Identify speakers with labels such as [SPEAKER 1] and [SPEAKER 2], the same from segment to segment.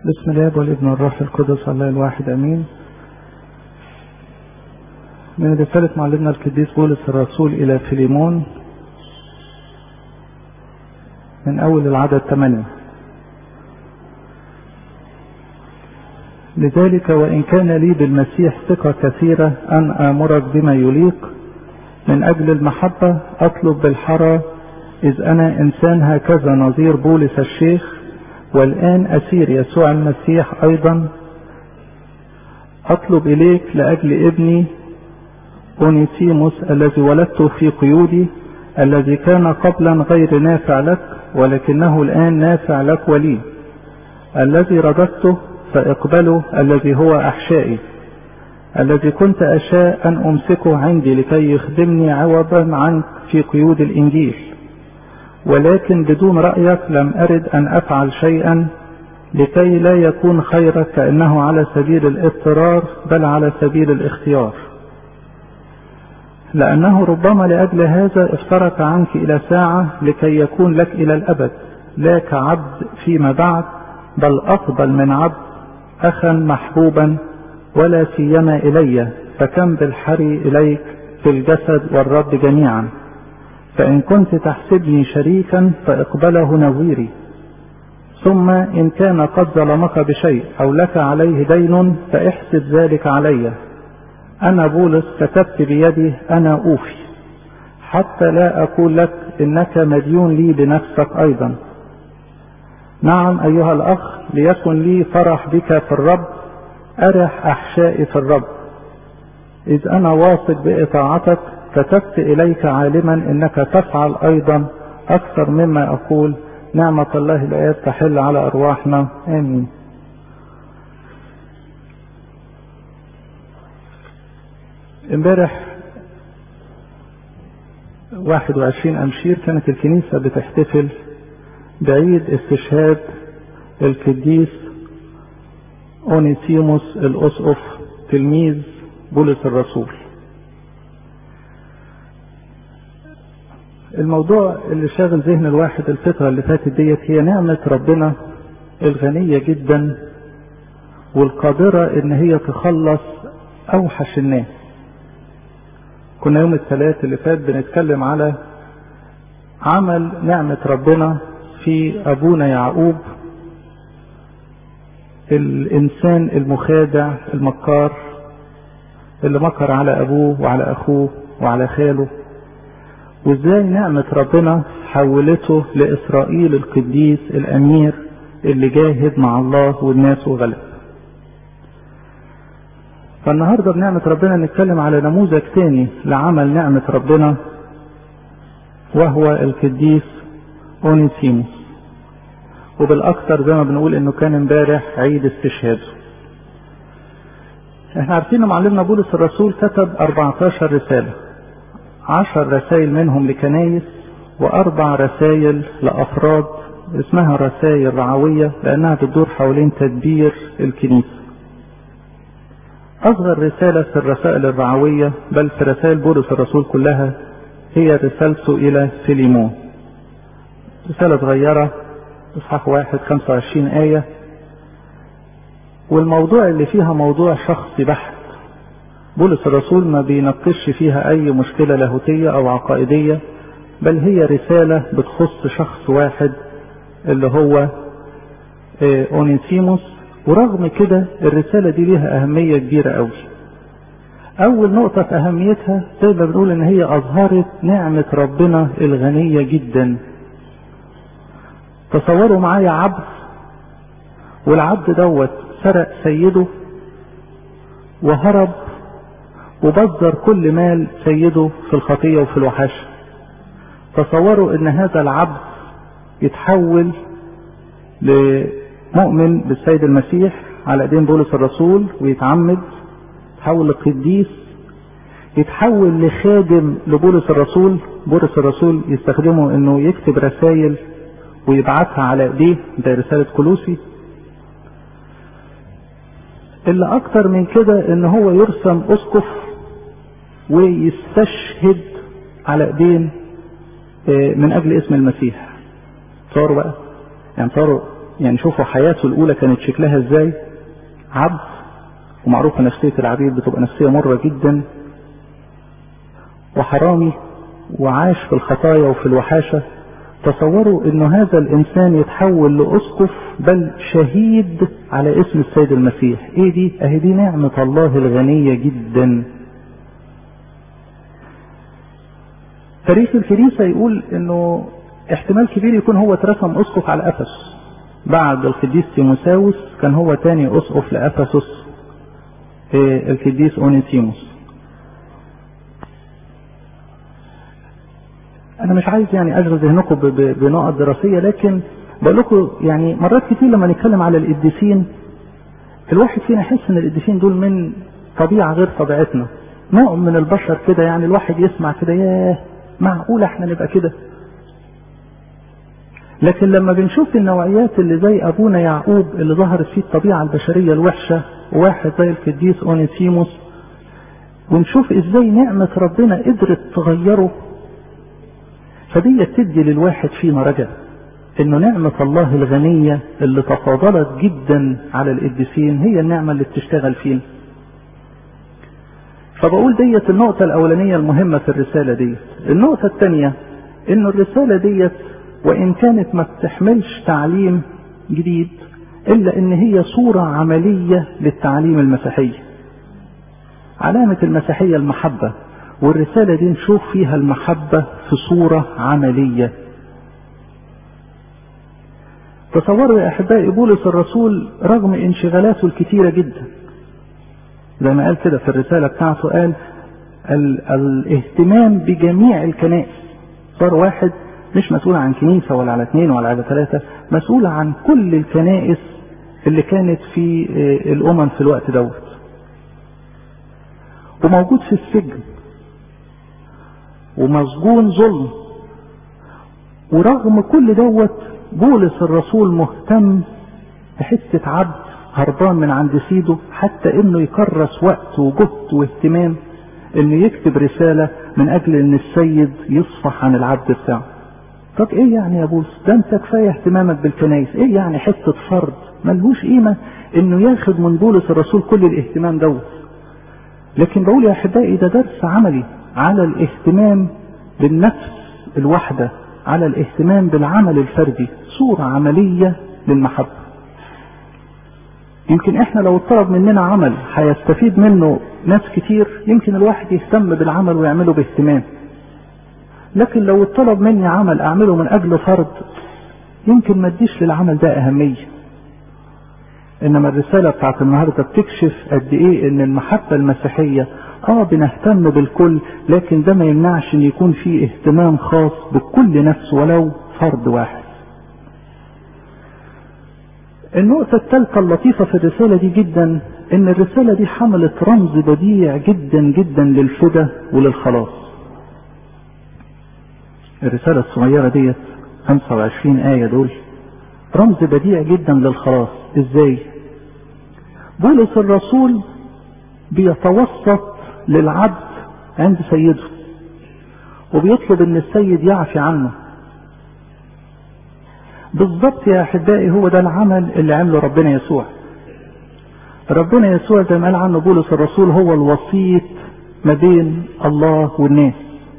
[SPEAKER 1] بسم الله والابن والروح القدس الله الواحد امين من رسالة معلمنا القديس بولس الرسول الى فيليمون من اول العدد ثمانية لذلك وان كان لي بالمسيح ثقة كثيرة ان امرك بما يليق من اجل المحبة اطلب بالحرى اذ انا انسان هكذا نظير بولس الشيخ والآن أسير يسوع المسيح أيضا أطلب إليك لأجل ابني أونيسيموس الذي ولدته في قيودي الذي كان قبلا غير نافع لك ولكنه الآن نافع لك ولي الذي رددته فاقبله الذي هو أحشائي الذي كنت أشاء أن أمسكه عندي لكي يخدمني عوضا عنك في قيود الإنجيل ولكن بدون رأيك لم أرد أن أفعل شيئا لكي لا يكون خيرك كأنه على سبيل الاضطرار بل على سبيل الاختيار لأنه ربما لأجل هذا افترق عنك إلى ساعة لكي يكون لك إلى الأبد لا كعبد فيما بعد بل أفضل من عبد أخا محبوبا ولا سيما إلي فكم بالحري إليك في الجسد والرب جميعا فإن كنت تحسبني شريكا فاقبله نظيري ثم إن كان قد ظلمك بشيء أو لك عليه دين فاحسب ذلك علي أنا بولس كتبت بيدي أنا أوفي حتى لا أقول لك إنك مديون لي بنفسك أيضا نعم أيها الأخ ليكن لي فرح بك في الرب أرح أحشائي في الرب إذ أنا واثق بإطاعتك كتبت إليك عالما إنك تفعل أيضا أكثر مما أقول نعمة الله الآيات تحل على أرواحنا آمين امبارح 21 أمشير كانت الكنيسة بتحتفل بعيد استشهاد القديس أونيسيموس الأسقف تلميذ بولس الرسول الموضوع اللي شاغل ذهن الواحد الفترة اللي فاتت ديت هي نعمة ربنا الغنية جدا والقادرة ان هي تخلص اوحش الناس كنا يوم الثلاث اللي فات بنتكلم على عمل نعمة ربنا في ابونا يعقوب الانسان المخادع المكار اللي مكر على ابوه وعلى اخوه وعلى خاله وازاي نعمة ربنا حولته لإسرائيل القديس الأمير اللي جاهد مع الله والناس وغلب فالنهاردة بنعمة ربنا نتكلم على نموذج تاني لعمل نعمة ربنا وهو القديس أونيسيموس وبالأكثر زي ما بنقول إنه كان امبارح عيد استشهاده احنا عارفين معلمنا بولس الرسول كتب 14 رسالة عشر رسائل منهم لكنايس واربع رسائل لافراد اسمها رسائل رعوية لانها بتدور حوالين تدبير الكنيسة اصغر رسالة في الرسائل الرعوية بل في رسائل بولس الرسول كلها هي رسالته الى فيليمون رسالة صغيرة اصحاح واحد خمسة وعشرين آية والموضوع اللي فيها موضوع شخصي بحت بولس الرسول ما بيناقش فيها اي مشكله لاهوتيه او عقائديه بل هي رساله بتخص شخص واحد اللي هو اونيسيموس ورغم كده الرساله دي ليها اهميه كبيره قوي اول نقطه في اهميتها زي ما بنقول ان هي اظهرت نعمه ربنا الغنيه جدا تصوروا معايا عبد والعبد دوت سرق سيده وهرب وبذر كل مال سيده في الخطية وفي الوحشة تصوروا ان هذا العبد يتحول لمؤمن بالسيد المسيح على ايدين بولس الرسول ويتعمد يتحول لقديس يتحول لخادم لبولس الرسول بولس الرسول يستخدمه انه يكتب رسائل ويبعتها على ايديه زي رسالة كلوسي اللي اكتر من كده ان هو يرسم اسقف ويستشهد على ايدين من اجل اسم المسيح تصوروا بقى يعني تصوروا يعني شوفوا حياته الاولى كانت شكلها ازاي عبد ومعروفة نفسية العبيد بتبقى نفسية مرة جدا وحرامي وعاش في الخطايا وفي الوحاشة تصوروا انه هذا الانسان يتحول لاسقف بل شهيد على اسم السيد المسيح ايه دي اهي دي نعمة الله الغنية جدا تاريخ الكنيسة يقول انه احتمال كبير يكون هو اترسم اسقف على افسس بعد القديس تيموساوس كان هو تاني اسقف لافسس القديس اونيسيموس انا مش عايز يعني اشغل ذهنكم بنقط دراسيه لكن بقول لكم يعني مرات كتير لما نتكلم على القديسين الواحد فينا يحس ان القديسين دول من طبيعه غير طبيعتنا نوع من البشر كده يعني الواحد يسمع كده ياه معقول احنا نبقى كده لكن لما بنشوف النوعيات اللي زي ابونا يعقوب اللي ظهرت فيه الطبيعه البشريه الوحشه وواحد زي القديس اونيسيموس ونشوف ازاي نعمه ربنا قدرت تغيره فدي تدي للواحد فينا رجاء انه نعمة الله الغنية اللي تفاضلت جدا على القديسين هي النعمة اللي بتشتغل فينا فبقول ديت النقطة الأولانية المهمة في الرسالة ديت النقطة الثانية إنه الرسالة ديت وإن كانت ما بتحملش تعليم جديد إلا إن هي صورة عملية للتعليم المسيحية علامة المسيحية المحبة والرسالة دي نشوف فيها المحبة في صورة عملية تصوروا يا أحبائي بولس الرسول رغم انشغالاته الكثيرة جدا زي ما قال كده في الرسالة بتاعته قال ال الاهتمام بجميع الكنائس صار واحد مش مسؤول عن كنيسة ولا على اثنين ولا على ثلاثة مسؤول عن كل الكنائس اللي كانت في الأمم في الوقت دوت وموجود في السجن ومسجون ظلم ورغم كل دوت بولس الرسول مهتم بحتة عبد هربان من عند سيده حتى انه يكرس وقت وجهد واهتمام انه يكتب رسالة من اجل ان السيد يصفح عن العبد بتاعه طب ايه يعني يا بولس ده انت كفاية اهتمامك بالكنايس ايه يعني حتة فرد ملهوش قيمة انه ياخد من بولس الرسول كل الاهتمام دوت لكن بقول يا احبائي ده درس عملي على الاهتمام بالنفس الواحدة على الاهتمام بالعمل الفردي صورة عملية للمحبة يمكن احنا لو طلب مننا عمل هيستفيد منه ناس كتير يمكن الواحد يهتم بالعمل ويعمله باهتمام لكن لو طلب مني عمل اعمله من اجل فرد يمكن ما اديش للعمل ده اهمية انما الرسالة بتاعت النهاردة بتكشف قد ايه ان المحبة المسيحية اه بنهتم بالكل لكن ده ما يمنعش ان يكون في اهتمام خاص بكل نفس ولو فرد واحد النقطة الثالثة اللطيفة في الرسالة دي جدا ان الرسالة دي حملت رمز بديع جدا جدا للفدا وللخلاص الرسالة الصغيرة ديت 25 آية دول رمز بديع جدا للخلاص ازاي بولس الرسول بيتوسط للعبد عند سيده وبيطلب ان السيد يعفي عنه بالضبط يا احبائي هو ده العمل اللي عمله ربنا يسوع ربنا يسوع زي ما قال عنه بولس الرسول هو الوسيط ما بين الله والناس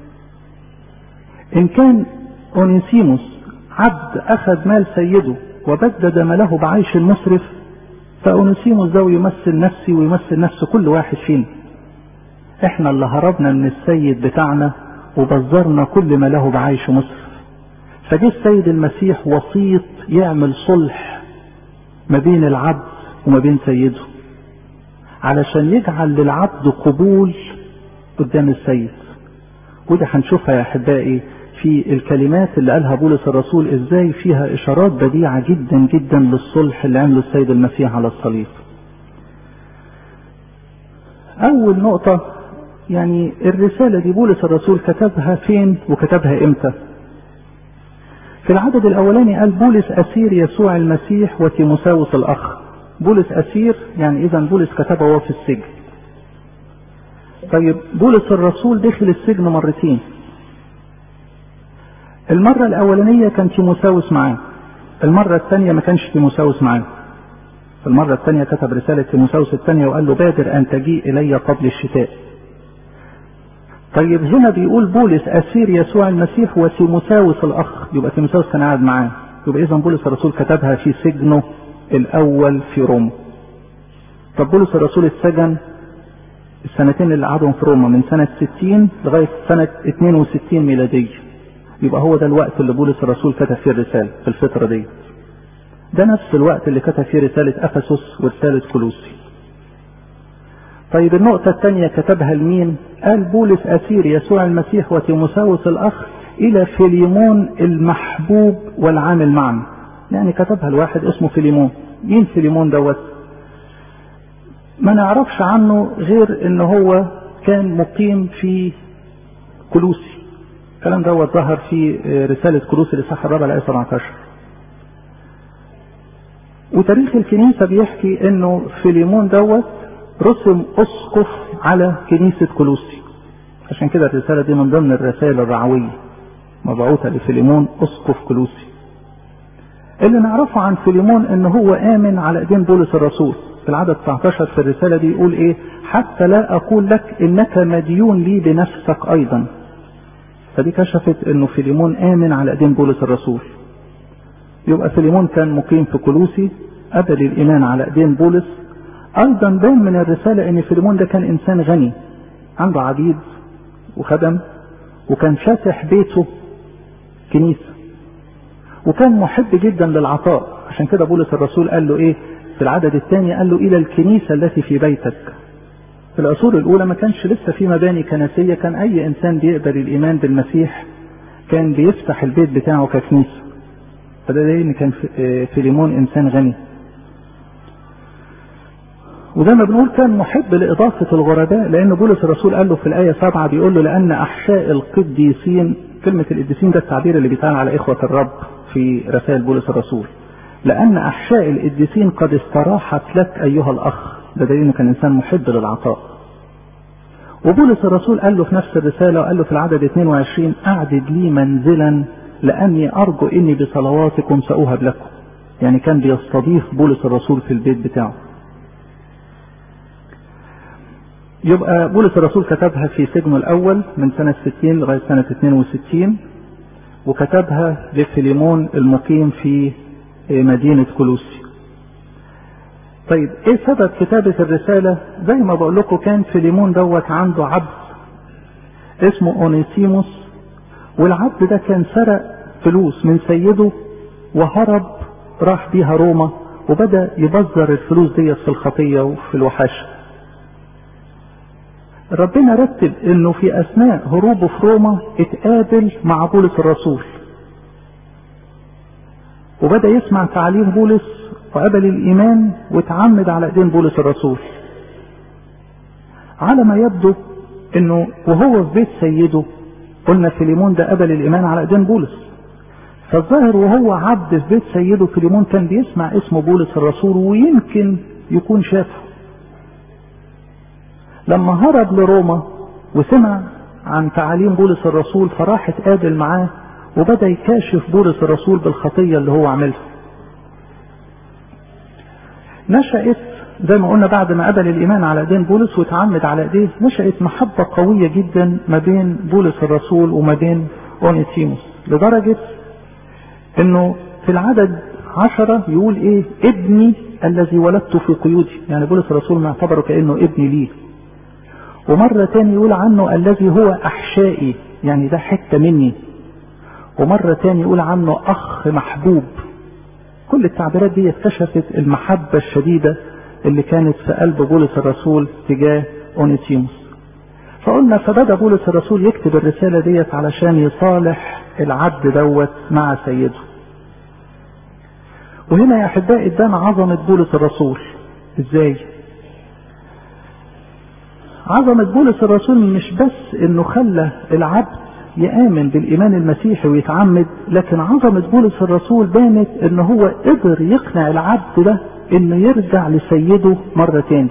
[SPEAKER 1] ان كان اونيسيموس عبد اخذ مال سيده وبدد ماله بعيش مسرف فاونيسيموس ده يمثل نفسي ويمثل نفس كل واحد فينا احنا اللي هربنا من السيد بتاعنا وبذرنا كل ما له بعيش مصر فجه السيد المسيح وسيط يعمل صلح ما بين العبد وما بين سيده علشان يجعل للعبد قبول قدام السيد وده هنشوفها يا احبائي في الكلمات اللي قالها بولس الرسول ازاي فيها اشارات بديعه جدا جدا للصلح اللي عمله السيد المسيح على الصليب اول نقطه يعني الرسالة دي بولس الرسول كتبها فين وكتبها امتى في العدد الاولاني قال بولس اسير يسوع المسيح وتيموساوس الاخ بولس اسير يعني اذا بولس كتبه وهو في السجن طيب بولس الرسول دخل السجن مرتين المرة الاولانية كان تيموساوس معاه المرة الثانية ما كانش تيموساوس معاه في المرة الثانية كتب رسالة تيموساوس الثانية وقال له بادر أن تجيء إلي قبل الشتاء طيب هنا بيقول بولس أسير يسوع المسيح وتيموساوس الأخ يبقى تيموساوس كان قاعد معاه يبقى إذا بولس الرسول كتبها في سجنه الأول في روما طب بولس الرسول اتسجن السنتين اللي قعدهم في روما من سنة 60 لغاية سنة 62 ميلادية يبقى هو ده الوقت اللي بولس الرسول كتب فيه الرسالة في الفترة دي ده نفس الوقت اللي كتب فيه رسالة أفسس ورسالة كولوسي طيب النقطة الثانية كتبها لمين؟ قال بولس أسير يسوع المسيح وتيموساوس الأخ إلى فيليمون المحبوب والعامل معا. يعني كتبها الواحد اسمه فيليمون. مين فيليمون دوت؟ ما نعرفش عنه غير إن هو كان مقيم في كلوسي. الكلام دوت ظهر في رسالة كلوسي الإصحاح الرابع الآية 17. وتاريخ الكنيسة بيحكي إنه فيليمون دوت رسم اسقف على كنيسة كولوسي عشان كده الرسالة دي من ضمن الرسائل الرعوية مبعوثة لفيليمون اسقف كولوسي اللي نعرفه عن فيليمون ان هو امن على ايدين بولس الرسول في العدد 19 في الرسالة دي يقول ايه حتى لا اقول لك انك مديون لي بنفسك ايضا فدي كشفت انه فيليمون امن على ايدين بولس الرسول يبقى فيليمون كان مقيم في كولوسي قبل الايمان على ايدين بولس ايضا بان من الرسالة ان فيليمون ده كان انسان غني عنده عبيد وخدم وكان فاتح بيته كنيسة وكان محب جدا للعطاء عشان كده بولس الرسول قال له ايه في العدد الثاني قال له الى الكنيسة التي في بيتك في العصور الاولى ما كانش لسه في مباني كنسية كان اي انسان بيقبل الايمان بالمسيح كان بيفتح البيت بتاعه ككنيسة فده ان كان فيليمون انسان غني وزي ما بنقول كان محب لإضافة الغرباء لأن بولس الرسول قال له في الآية سبعة بيقول له لأن أحشاء القديسين كلمة القديسين ده التعبير اللي بيتقال على إخوة الرب في رسائل بولس الرسول لأن أحشاء القديسين قد استراحت لك أيها الأخ ده دليل إنه كان إنسان محب للعطاء وبولس الرسول قال له في نفس الرسالة وقال له في العدد 22 أعدد لي منزلا لأني أرجو إني بصلواتكم سأوهب لكم يعني كان بيستضيف بولس الرسول في البيت بتاعه يبقى بولس الرسول كتبها في سجنه الأول من سنة 60 لغاية سنة 62 وكتبها لفيليمون المقيم في مدينة كولوسي طيب ايه سبب كتابة الرسالة زي ما بقول لكم كان فيليمون دوت عنده عبد اسمه اونيسيموس والعبد ده كان سرق فلوس من سيده وهرب راح بيها روما وبدأ يبذر الفلوس ديت في الخطية وفي الوحاشة ربنا رتب انه في اثناء هروبه في روما اتقابل مع بولس الرسول وبدا يسمع تعليم بولس وقبل الايمان وتعمد على ايدين بولس الرسول على ما يبدو انه وهو في بيت سيده قلنا فيليمون ده قبل الايمان على ايدين بولس فالظاهر وهو عبد في بيت سيده فيليمون كان بيسمع اسم بولس الرسول ويمكن يكون شافه لما هرب لروما وسمع عن تعاليم بولس الرسول فراح اتقابل معاه وبدا يكاشف بولس الرسول بالخطيه اللي هو عملها. نشأت زي ما قلنا بعد ما قبل الايمان على ايدين بولس وتعمد على ايديه نشأت محبه قويه جدا ما بين بولس الرسول وما بين اونيسيموس لدرجه انه في العدد عشرة يقول ايه ابني الذي ولدت في قيودي يعني بولس الرسول معتبره كانه ابني ليه ومرة تاني يقول عنه الذي هو أحشائي يعني ده حتة مني ومرة تاني يقول عنه أخ محبوب كل التعبيرات دي اكتشفت المحبة الشديدة اللي كانت في قلب بولس الرسول تجاه أونيسيموس فقلنا فبدأ بولس الرسول يكتب الرسالة ديت علشان يصالح العبد دوت مع سيده وهنا يا أحبائي ادانا عظمة بولس الرسول ازاي عظمة بولس الرسول مش بس انه خلى العبد يآمن بالإيمان المسيحي ويتعمد لكن عظمة بولس الرسول بانت ان هو قدر يقنع العبد ده انه يرجع لسيده مرة تاني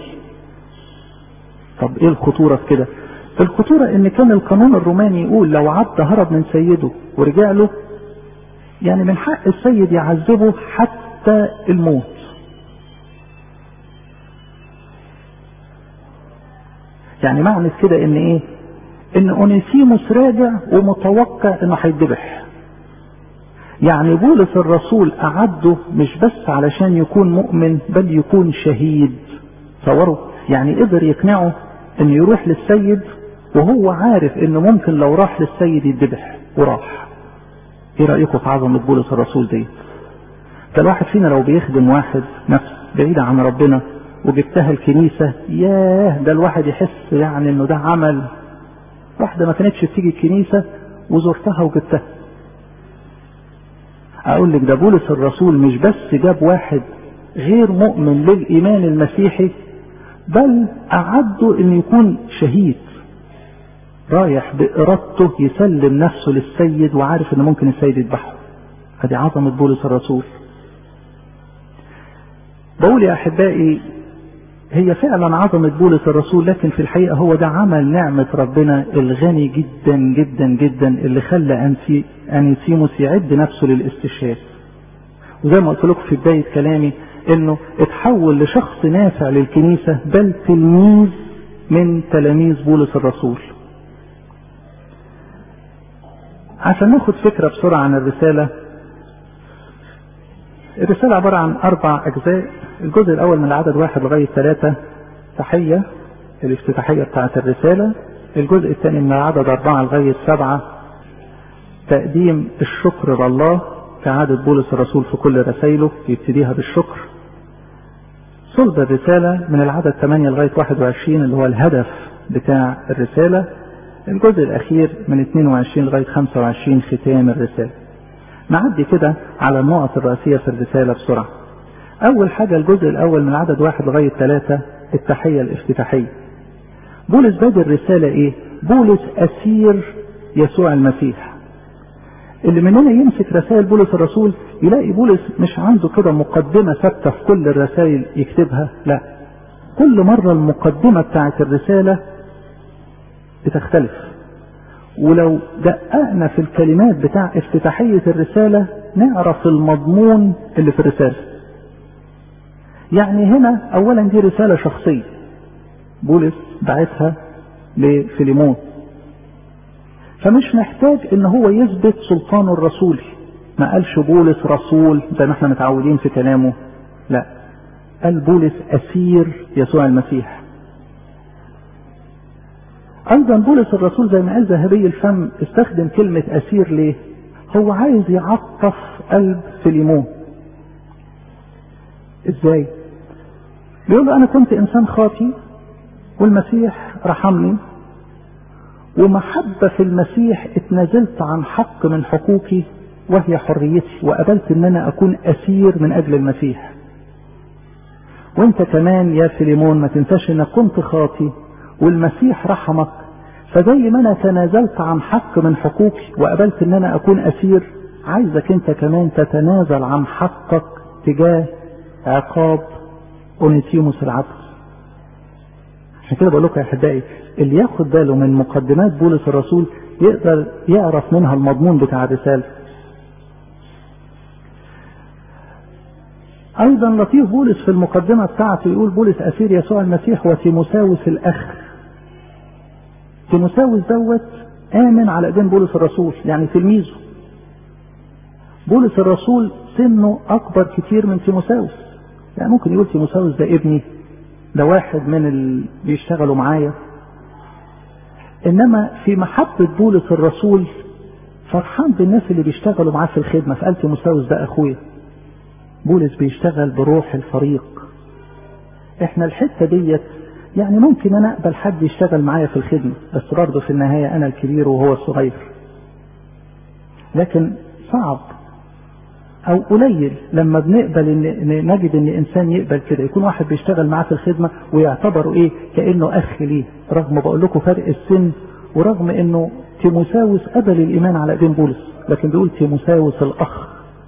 [SPEAKER 1] طب ايه الخطورة في كده الخطورة ان كان القانون الروماني يقول لو عبد هرب من سيده ورجع له يعني من حق السيد يعذبه حتى الموت يعني معنى كده ان ايه ان اونيسيموس راجع ومتوقع انه هيتذبح يعني بولس الرسول اعده مش بس علشان يكون مؤمن بل يكون شهيد تصوروا يعني قدر يقنعه انه يروح للسيد وهو عارف انه ممكن لو راح للسيد يتذبح وراح ايه رايكم في عظمه بولس الرسول دي ده الواحد فينا لو بيخدم واحد نفس بعيدة عن ربنا وجبتها الكنيسة ياه ده الواحد يحس يعني انه ده عمل واحدة ما كانتش بتيجي الكنيسة وزرتها وجبتها اقول لك ده بولس الرسول مش بس جاب واحد غير مؤمن للايمان المسيحي بل اعده انه يكون شهيد رايح بارادته يسلم نفسه للسيد وعارف ان ممكن السيد يذبحه هذه عظمة بولس الرسول بقول يا احبائي هي فعلا عظمة بولس الرسول لكن في الحقيقة هو ده عمل نعمة ربنا الغني جدا جدا جدا اللي خلى أنسي أنيسيموس يعد نفسه للاستشهاد وزي ما قلت لكم في بداية كلامي انه اتحول لشخص نافع للكنيسة بل تلميذ من تلاميذ بولس الرسول عشان ناخد فكرة بسرعة عن الرسالة الرسالة عبارة عن أربع أجزاء الجزء الأول من العدد واحد لغاية ثلاثة تحية الافتتاحية بتاعة الرسالة الجزء الثاني من العدد أربعة لغاية سبعة تقديم الشكر لله كعادة بولس الرسول في كل رسائله يبتديها بالشكر صلب الرسالة من العدد 8 لغاية 21 اللي هو الهدف بتاع الرسالة الجزء الأخير من 22 لغاية 25 ختام الرسالة نعدي كده على النقط الرئيسية في الرسالة بسرعة أول حاجة الجزء الأول من عدد واحد لغاية ثلاثة التحية الافتتاحية بولس بادئ الرسالة إيه؟ بولس أسير يسوع المسيح اللي مننا يمسك رسائل بولس الرسول يلاقي بولس مش عنده كده مقدمة ثابتة في كل الرسائل يكتبها لا كل مرة المقدمة بتاعت الرسالة بتختلف ولو دققنا في الكلمات بتاع افتتاحية الرسالة نعرف المضمون اللي في الرسالة يعني هنا اولا دي رسالة شخصية بولس بعتها لفيليمون فمش محتاج ان هو يثبت سلطانه الرسولي ما قالش بولس رسول زي ما احنا متعودين في كلامه لا قال بولس اسير يسوع المسيح ايضا بولس الرسول زي ما قال ذهبي الفم استخدم كلمة اسير ليه هو عايز يعطف قلب فيليمون ازاي بيقول له انا كنت انسان خاطي والمسيح رحمني ومحبة في المسيح اتنازلت عن حق من حقوقي وهي حريتي وقبلت ان انا اكون اسير من اجل المسيح وانت كمان يا فيليمون ما تنساش انك كنت خاطي والمسيح رحمك فزي ما انا تنازلت عن حق من حقوقي وقبلت ان انا اكون اسير عايزك انت كمان تتنازل عن حقك تجاه عقاب اونيسيموس العبد عشان كده بقول لكم يا احبائي اللي ياخد باله من مقدمات بولس الرسول يقدر يعرف منها المضمون بتاع الرساله ايضا لطيف بولس في المقدمه بتاعته يقول بولس اسير يسوع المسيح وتيموساوس الاخ تيموساوس دوت امن على ايدين بولس الرسول يعني تلميذه بولس الرسول سنه اكبر كتير من تيموساوس يعني ممكن يقول تيموساوس ده ابني ده واحد من اللي بيشتغلوا معايا انما في محبة بولس الرسول فرحان بالناس اللي بيشتغلوا معاه في الخدمة فقال تيموساوس ده اخويا بولس بيشتغل بروح الفريق احنا الحتة ديت يعني ممكن انا اقبل حد يشتغل معايا في الخدمة بس برضه في النهاية انا الكبير وهو الصغير لكن صعب او قليل لما بنقبل ان نجد ان انسان يقبل كده يكون واحد بيشتغل معاه في الخدمه ويعتبره ايه كانه اخ ليه رغم بقول لكم فرق السن ورغم انه تيموساوس قبل الايمان على ايدين بولس لكن بيقول تيموساوس الاخ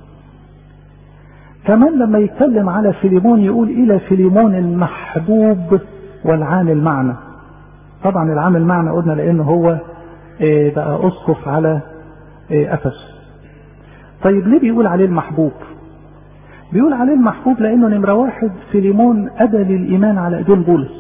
[SPEAKER 1] كمان لما يتكلم على فيليمون يقول الى فيليمون المحبوب والعامل معنا طبعا العامل معنا قلنا لانه هو إيه بقى اسقف على إيه افسس طيب ليه بيقول عليه المحبوب بيقول عليه المحبوب لانه نمرة واحد فيليمون ادى للايمان على ايدين بولس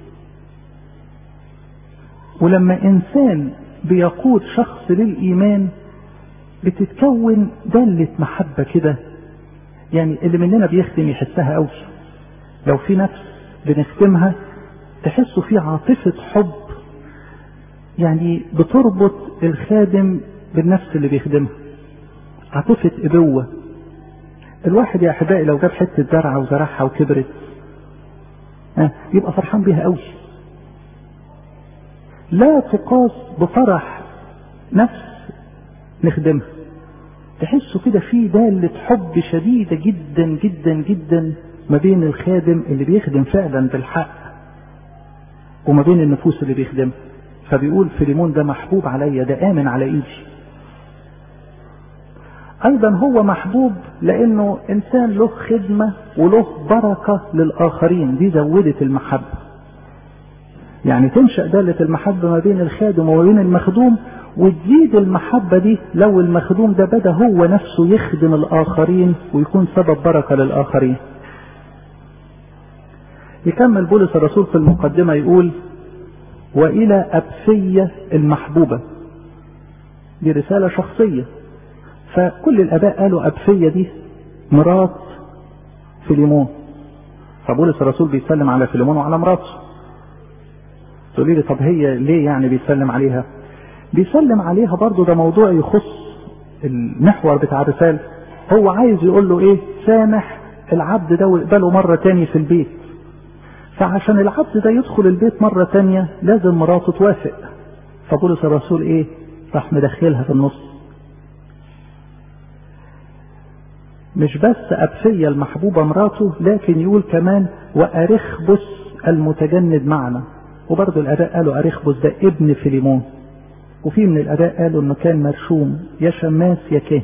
[SPEAKER 1] ولما انسان بيقود شخص للايمان بتتكون دالة محبة كده يعني اللي مننا بيخدم يحسها قوي لو في نفس بنخدمها تحسوا في عاطفة حب يعني بتربط الخادم بالنفس اللي بيخدمها عاطفة ابوة الواحد يا احبائي لو جاب حتة زرعة وزرعها وكبرت ها يبقى فرحان بيها قوي لا تقاس بفرح نفس نخدمها تحسوا كده في دالة حب شديدة جدا جدا جدا ما بين الخادم اللي بيخدم فعلا بالحق وما بين النفوس اللي بيخدمها فبيقول فيليمون ده محبوب عليا ده آمن على إيدي أيضا هو محبوب لأنه إنسان له خدمة وله بركة للآخرين دي زودت المحبة يعني تنشأ دالة المحبة ما بين الخادم وما بين المخدوم وتزيد المحبة دي لو المخدوم ده بدأ هو نفسه يخدم الآخرين ويكون سبب بركة للآخرين يكمل بولس الرسول في المقدمة يقول وإلى أبسية المحبوبة دي رسالة شخصية فكل الآباء قالوا أبسية دي مرات فيليمون فبولس الرسول بيسلم على فيليمون وعلى مراته تقولي لي طب هي ليه يعني بيسلم عليها بيسلم عليها برضه ده موضوع يخص المحور بتاع الرسالة هو عايز يقول له ايه سامح العبد ده واقبله مرة تاني في البيت فعشان العبد ده يدخل البيت مرة تانية لازم مراته توافق فبولس الرسول ايه راح مدخلها في النص مش بس أبسية المحبوبة مراته لكن يقول كمان وأرخبس المتجند معنا وبرضه الآباء قالوا أرخبس ده ابن فيليمون وفي من الآباء قالوا إنه كان مرشوم يا شماس يا كاهن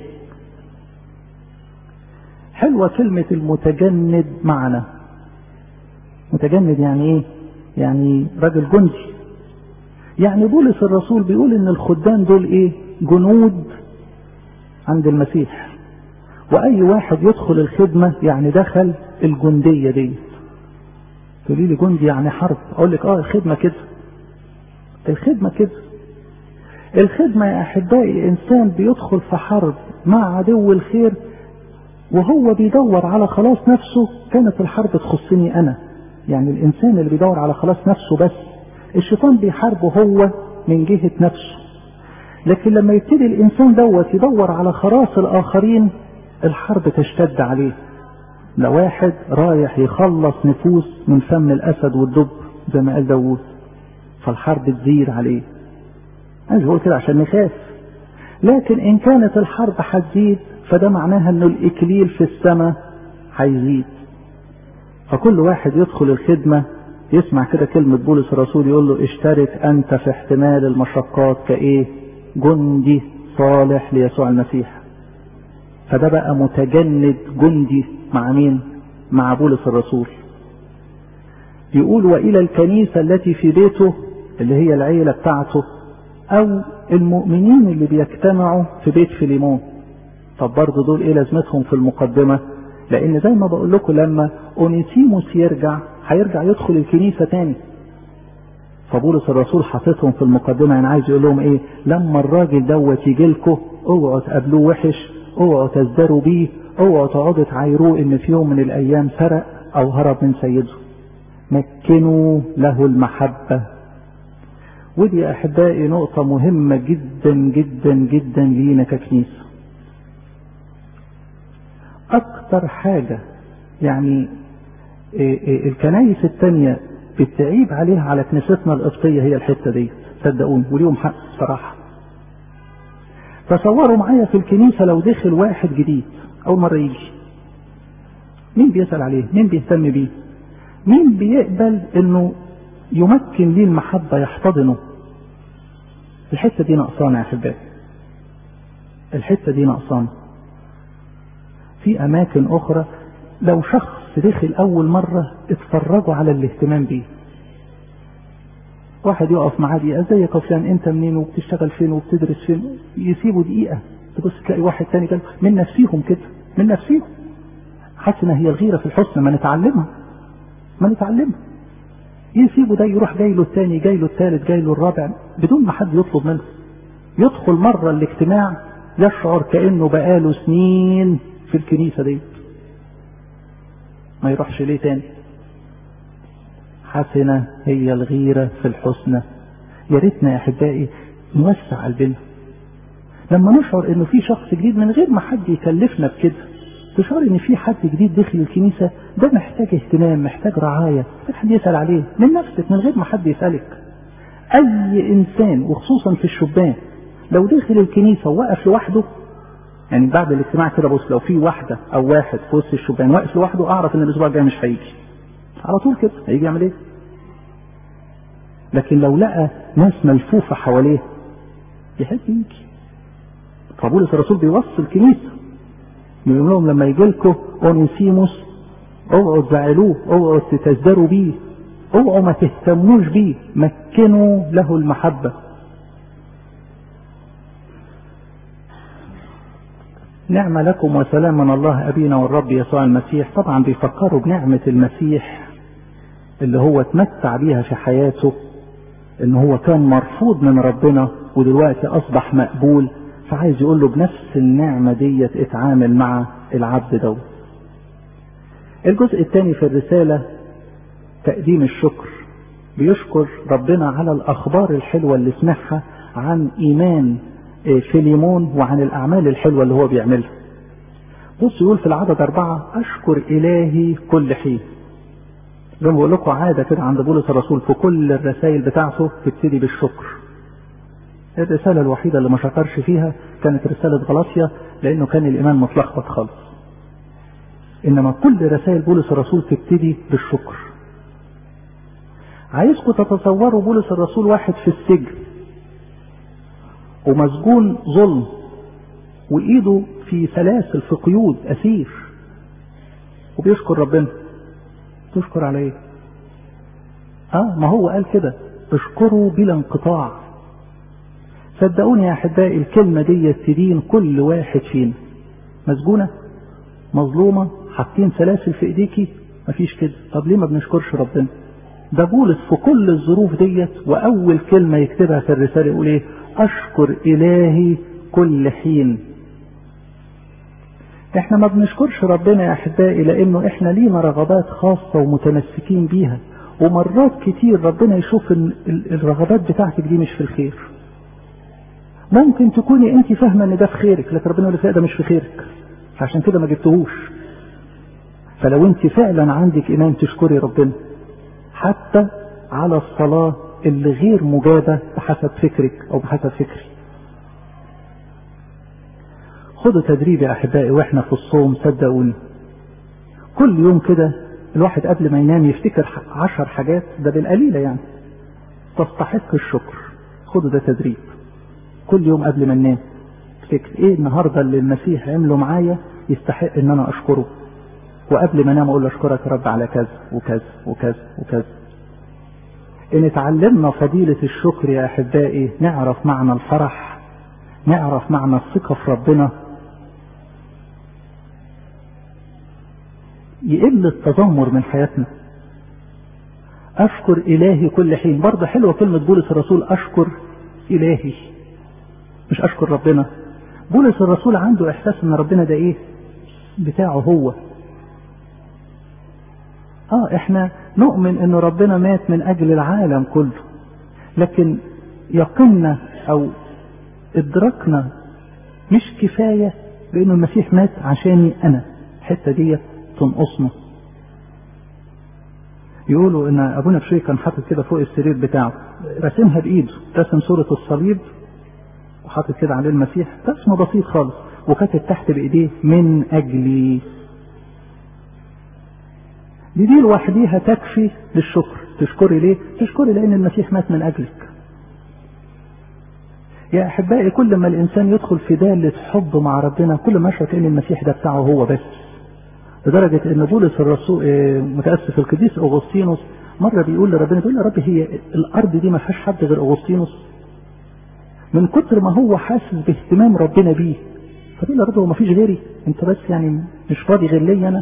[SPEAKER 1] حلوة كلمة المتجند معنا متجند يعني ايه يعني راجل جندي يعني بولس الرسول بيقول ان الخدام دول ايه جنود عند المسيح واي واحد يدخل الخدمة يعني دخل الجندية دي تقولي لي جندي يعني حرب اقول لك اه الخدمة كده الخدمة كده الخدمة يا احبائي انسان بيدخل في حرب مع عدو الخير وهو بيدور على خلاص نفسه كانت الحرب تخصني انا يعني الانسان اللي بيدور على خلاص نفسه بس الشيطان بيحاربه هو من جهة نفسه لكن لما يبتدي الانسان دوت يدور على خلاص الاخرين الحرب تشتد عليه ده واحد رايح يخلص نفوس من فم الاسد والدب زي ما قال داوود فالحرب تزيد عليه عايز اقول كده عشان نخاف لكن ان كانت الحرب هتزيد فده معناها انه الاكليل في السماء هيزيد فكل واحد يدخل الخدمة يسمع كده كلمة بولس الرسول يقول له اشترك أنت في احتمال المشقات كإيه جندي صالح ليسوع المسيح فده بقى متجند جندي مع مين مع بولس الرسول يقول وإلى الكنيسة التي في بيته اللي هي العيلة بتاعته أو المؤمنين اللي بيجتمعوا في بيت فيليمون طب برضه دول ايه لازمتهم في المقدمة لان زي ما بقول لكم لما اونيسيموس يرجع هيرجع يدخل الكنيسة تاني فبولس الرسول حاططهم في المقدمة يعني عايز يقول لهم ايه لما الراجل دوت يجي لكم اوعوا تقابلوه وحش اوعوا تزدروا بيه اوعوا تقعدوا تعايروه ان في يوم من الايام سرق او هرب من سيده مكنوا له المحبة ودي يا احبائي نقطة مهمة جدا جدا جدا لينا ككنيسة اكتر حاجة يعني الكنايس التانية بتعيب عليها على كنيستنا القبطية هي الحتة دي صدقوني وليهم حق صراحة تصوروا معايا في الكنيسة لو دخل واحد جديد أول مرة يجي مين بيسأل عليه مين بيهتم بيه مين بيقبل انه يمكن ليه المحبة يحتضنه الحتة دي نقصانة يا أحبائي الحتة دي نقصانة في أماكن أخرى لو شخص دخل أول مرة اتفرجوا على الاهتمام بيه واحد يقف معاه دقيقة ازيك يا فلان انت منين وبتشتغل فين وبتدرس فين يسيبوا دقيقة تبص تلاقي واحد تاني قال من نفسيهم كده من نفسيهم حسنة هي الغيرة في الحسنى ما نتعلمها ما نتعلمها يسيبه ده يروح جاي له الثاني جاي له الثالث جاي له الرابع بدون ما حد يطلب منه يدخل مرة الاجتماع يشعر كأنه بقاله سنين في الكنيسة دي ما يروحش ليه تاني حسنة هي الغيرة في الحسنى يا ريتنا يا أحبائي نوسع قلبنا لما نشعر انه في شخص جديد من غير ما حد يكلفنا بكده تشعر ان في حد جديد داخل الكنيسه ده محتاج اهتمام محتاج رعايه محتاج حد يسال عليه من نفسك من غير ما حد يسالك اي انسان وخصوصا في الشبان لو دخل الكنيسه ووقف لوحده يعني بعد الاجتماع كده بص لو في واحده او واحد في وسط الشبان واقف لوحده اعرف ان الاسبوع الجاي مش هيجي على طول كده هيجي يعمل ايه لكن لو لقى ناس ملفوفه حواليه يحب يجي فبولس الرسول بيوصي الكنيسه يقول لهم لما يجي لكم اونيسيموس اوعوا تزعلوه اوعوا تتزدروا بيه اوعوا ما تهتموش بيه مكنوا له المحبه نعمة لكم وسلام من الله أبينا والرب يسوع المسيح طبعا بيفكروا بنعمة المسيح اللي هو اتمتع بيها في حياته ان هو كان مرفوض من ربنا ودلوقتي اصبح مقبول فعايز يقول له بنفس النعمة ديت اتعامل مع العبد دوت الجزء الثاني في الرسالة تقديم الشكر بيشكر ربنا على الأخبار الحلوة اللي سمعها عن إيمان فيليمون وعن الأعمال الحلوة اللي هو بيعملها بص يقول في العدد أربعة أشكر إلهي كل حين زي ما بقول لكم عادة كده عند بولس الرسول في كل الرسائل بتاعته تبتدي بالشكر الرسالة الوحيدة اللي ما شكرش فيها كانت رسالة غلاطيا لأنه كان الإيمان متلخبط خالص. إنما كل رسائل بولس الرسول تبتدي بالشكر. عايزكم تتصوروا بولس الرسول واحد في السجن ومسجون ظلم وإيده في سلاسل في قيود أسير وبيشكر ربنا. تشكر على إيه؟ آه ما هو قال كده اشكروا بلا انقطاع صدقوني يا احبائي الكلمه دي تدين كل واحد فينا مسجونه مظلومه حاطين سلاسل في ايديكي مفيش كده طب ليه ما بنشكرش ربنا ده بولس في كل الظروف ديت واول كلمه يكتبها في الرساله يقول ايه اشكر الهي كل حين احنا ما بنشكرش ربنا يا احبائي لانه احنا لينا رغبات خاصه ومتمسكين بيها ومرات كتير ربنا يشوف الرغبات بتاعتك دي مش في الخير ممكن تكوني انت فاهمه ان ده في خيرك لكن ربنا يقول لك ده مش في خيرك عشان كده ما جبتهوش فلو انت فعلا عندك ايمان تشكري ربنا حتى على الصلاه اللي غير مجابه بحسب فكرك او بحسب فكري خدوا تدريب يا احبائي واحنا في الصوم صدقوني كل يوم كده الواحد قبل ما ينام يفتكر عشر حاجات ده بالقليله يعني تستحق الشكر خدوا ده تدريب كل يوم قبل ما ننام افتكر ايه النهارده اللي المسيح عمله معايا يستحق ان انا اشكره وقبل ما انام اقول له اشكرك يا رب على كذا وكذا وكذا وكذا ان اتعلمنا فضيلة الشكر يا احبائي نعرف معنى الفرح نعرف معنى الثقة في ربنا يقل التذمر من حياتنا اشكر الهي كل حين برضه حلوه كلمه بولس الرسول اشكر الهي مش اشكر ربنا بولس الرسول عنده احساس ان ربنا ده ايه بتاعه هو اه احنا نؤمن ان ربنا مات من اجل العالم كله لكن يقيننا او ادراكنا مش كفايه بان المسيح مات عشاني انا الحته دي تنقصنا يقولوا ان ابونا بشوي كان حاطط كده فوق السرير بتاعه راسمها بايده رسم صوره الصليب وحاطط كده عليه المسيح رسم بسيط خالص وكاتب تحت بايديه من اجلي دي دي لوحديها تكفي للشكر تشكري ليه تشكري لان المسيح مات من اجلك يا احبائي كل ما الانسان يدخل في دالة حب مع ربنا كل ما يشعر ان المسيح ده بتاعه هو بس لدرجة ان بولس الرسول متأسف القديس اغسطينوس مرة بيقول لربنا بيقول يا رب هي الارض دي ما فيهاش حد غير اغسطينوس من كتر ما هو حاسس باهتمام ربنا بيه فبيقول يا رب هو ما فيش غيري انت بس يعني مش فاضي غير لي انا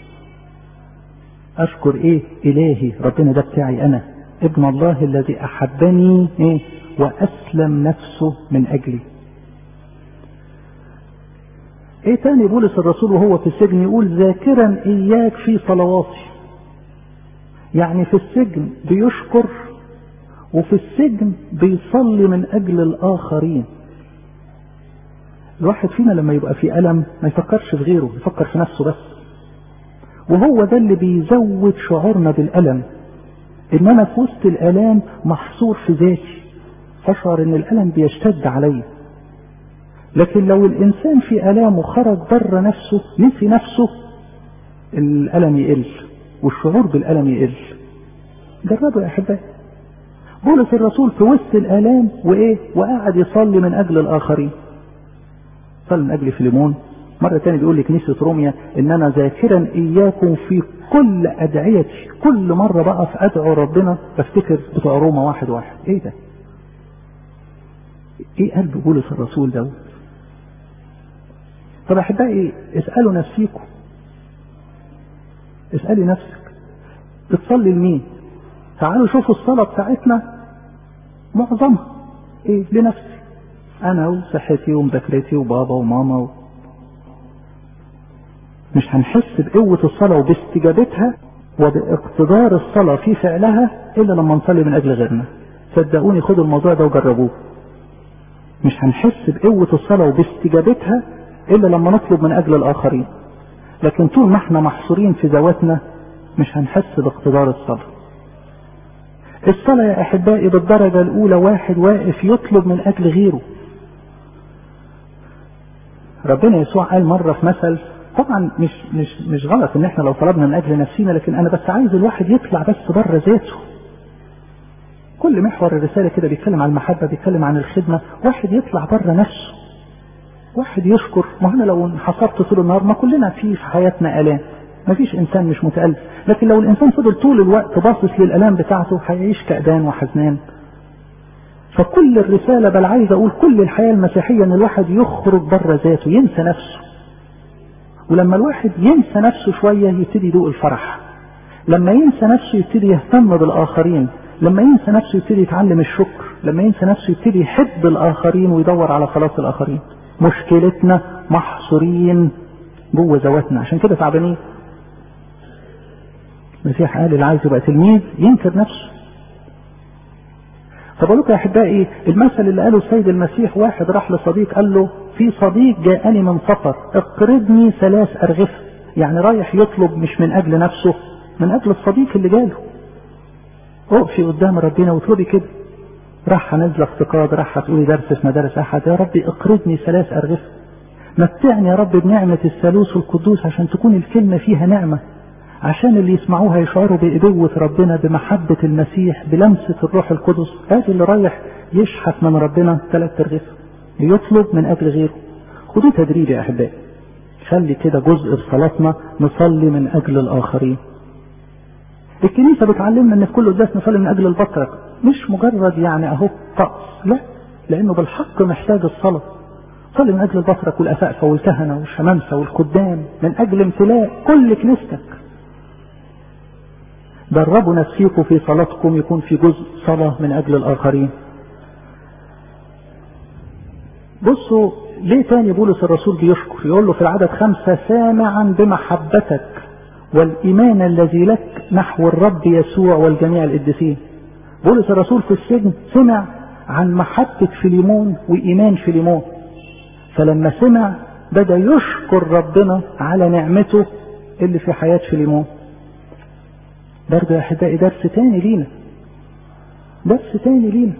[SPEAKER 1] اشكر ايه الهي ربنا ده بتاعي انا ابن الله الذي احبني ايه واسلم نفسه من اجلي ايه تاني بولس الرسول وهو في السجن يقول ذاكرا اياك في صلواتي يعني في السجن بيشكر وفي السجن بيصلي من اجل الاخرين الواحد فينا لما يبقى في الم ما يفكرش في غيره يفكر في نفسه بس وهو ده اللي بيزود شعورنا بالالم ان انا في وسط الالام محصور في ذاتي اشعر ان الالم بيشتد عليا لكن لو الانسان في الامه خرج بره نفسه نسي نفسه الالم يقل والشعور بالالم يقل جربوا يا احبائي بولس الرسول في وسط الالام وايه وقاعد يصلي من اجل الاخرين صلي من اجل فيليمون مرة تاني بيقول لكنيسة روميا ان انا ذاكرا اياكم في كل ادعيتي كل مرة بقف ادعو ربنا بفتكر بتوع روما واحد واحد ايه ده ايه قلب بولس الرسول ده طب احبائي اسألوا نفسيكم اسألي نفسك بتصلي لمين تعالوا شوفوا الصلاة بتاعتنا معظمها ايه لنفسي انا وصحتي ومذاكرتي وبابا وماما و... مش هنحس بقوة الصلاة وباستجابتها وباقتدار الصلاة في فعلها إلا لما نصلي من أجل غيرنا صدقوني خدوا الموضوع ده وجربوه مش هنحس بقوة الصلاة وباستجابتها إلا لما نطلب من أجل الآخرين لكن طول ما احنا محصورين في ذواتنا مش هنحس باقتدار الصلاة الصلاة يا أحبائي بالدرجة الأولى واحد واقف يطلب من أجل غيره ربنا يسوع قال مرة في مثل طبعا مش مش مش غلط ان احنا لو طلبنا من اجل نفسينا لكن انا بس عايز الواحد يطلع بس بره ذاته كل محور الرساله كده بيتكلم عن المحبه بيتكلم عن الخدمه واحد يطلع بره نفسه واحد يشكر ما انا لو انحصرت طول النهار ما كلنا في في حياتنا الام ما فيش انسان مش متالم لكن لو الانسان فضل طول الوقت باصص للالام بتاعته هيعيش كأدان وحزنان فكل الرساله بل عايز اقول كل الحياه المسيحيه ان الواحد يخرج بره ذاته ينسى نفسه ولما الواحد ينسى نفسه شوية يبتدي يدوق الفرح لما ينسى نفسه يبتدي يهتم بالآخرين لما ينسى نفسه يبتدي يتعلم الشكر لما ينسى نفسه يبتدي يحب الآخرين ويدور على خلاص الآخرين مشكلتنا محصورين جوه ذواتنا عشان كده تعبانين المسيح قال اللي عايز يبقى تلميذ ينكر نفسه فبقول لكم يا احبائي المثل اللي قاله السيد المسيح واحد راح لصديق قال له في صديق جاءني من سفر اقرضني ثلاث ارغفه يعني رايح يطلب مش من اجل نفسه من اجل الصديق اللي جاله اقفي قدام ربنا واطلبي كده راح نازله افتقاد راح هتقولي درس في مدارس احد يا ربي اقرضني ثلاث ارغفه متعني يا رب بنعمة الثالوث القدوس عشان تكون الكلمة فيها نعمة عشان اللي يسمعوها يشعروا بقبوة ربنا بمحبة المسيح بلمسة الروح القدس هذا اللي رايح يشحت من ربنا ثلاث ارغفه يطلب من اجل غيره خدوه تدريب يا احبائي خلي كده جزء في صلاتنا نصلي من اجل الاخرين الكنيسة بتعلمنا ان في كل قداس نصلي من اجل البطرك مش مجرد يعني اهو طقس لا لانه بالحق محتاج الصلاة صلي من اجل البطرك والاسقفة والكهنة والشمامسة والخدام من اجل امتلاء كل كنيستك دربوا نفسيكم في صلاتكم يكون في جزء صلاة من اجل الاخرين بصوا ليه تاني بولس الرسول بيشكر يقول له في العدد خمسة سامعا بمحبتك والإيمان الذي لك نحو الرب يسوع والجميع القديسين بولس الرسول في السجن سمع عن محبة فيليمون وإيمان فيليمون فلما سمع بدأ يشكر ربنا على نعمته اللي في حياة فيليمون برضه يا أحبائي درس تاني لينا درس تاني لينا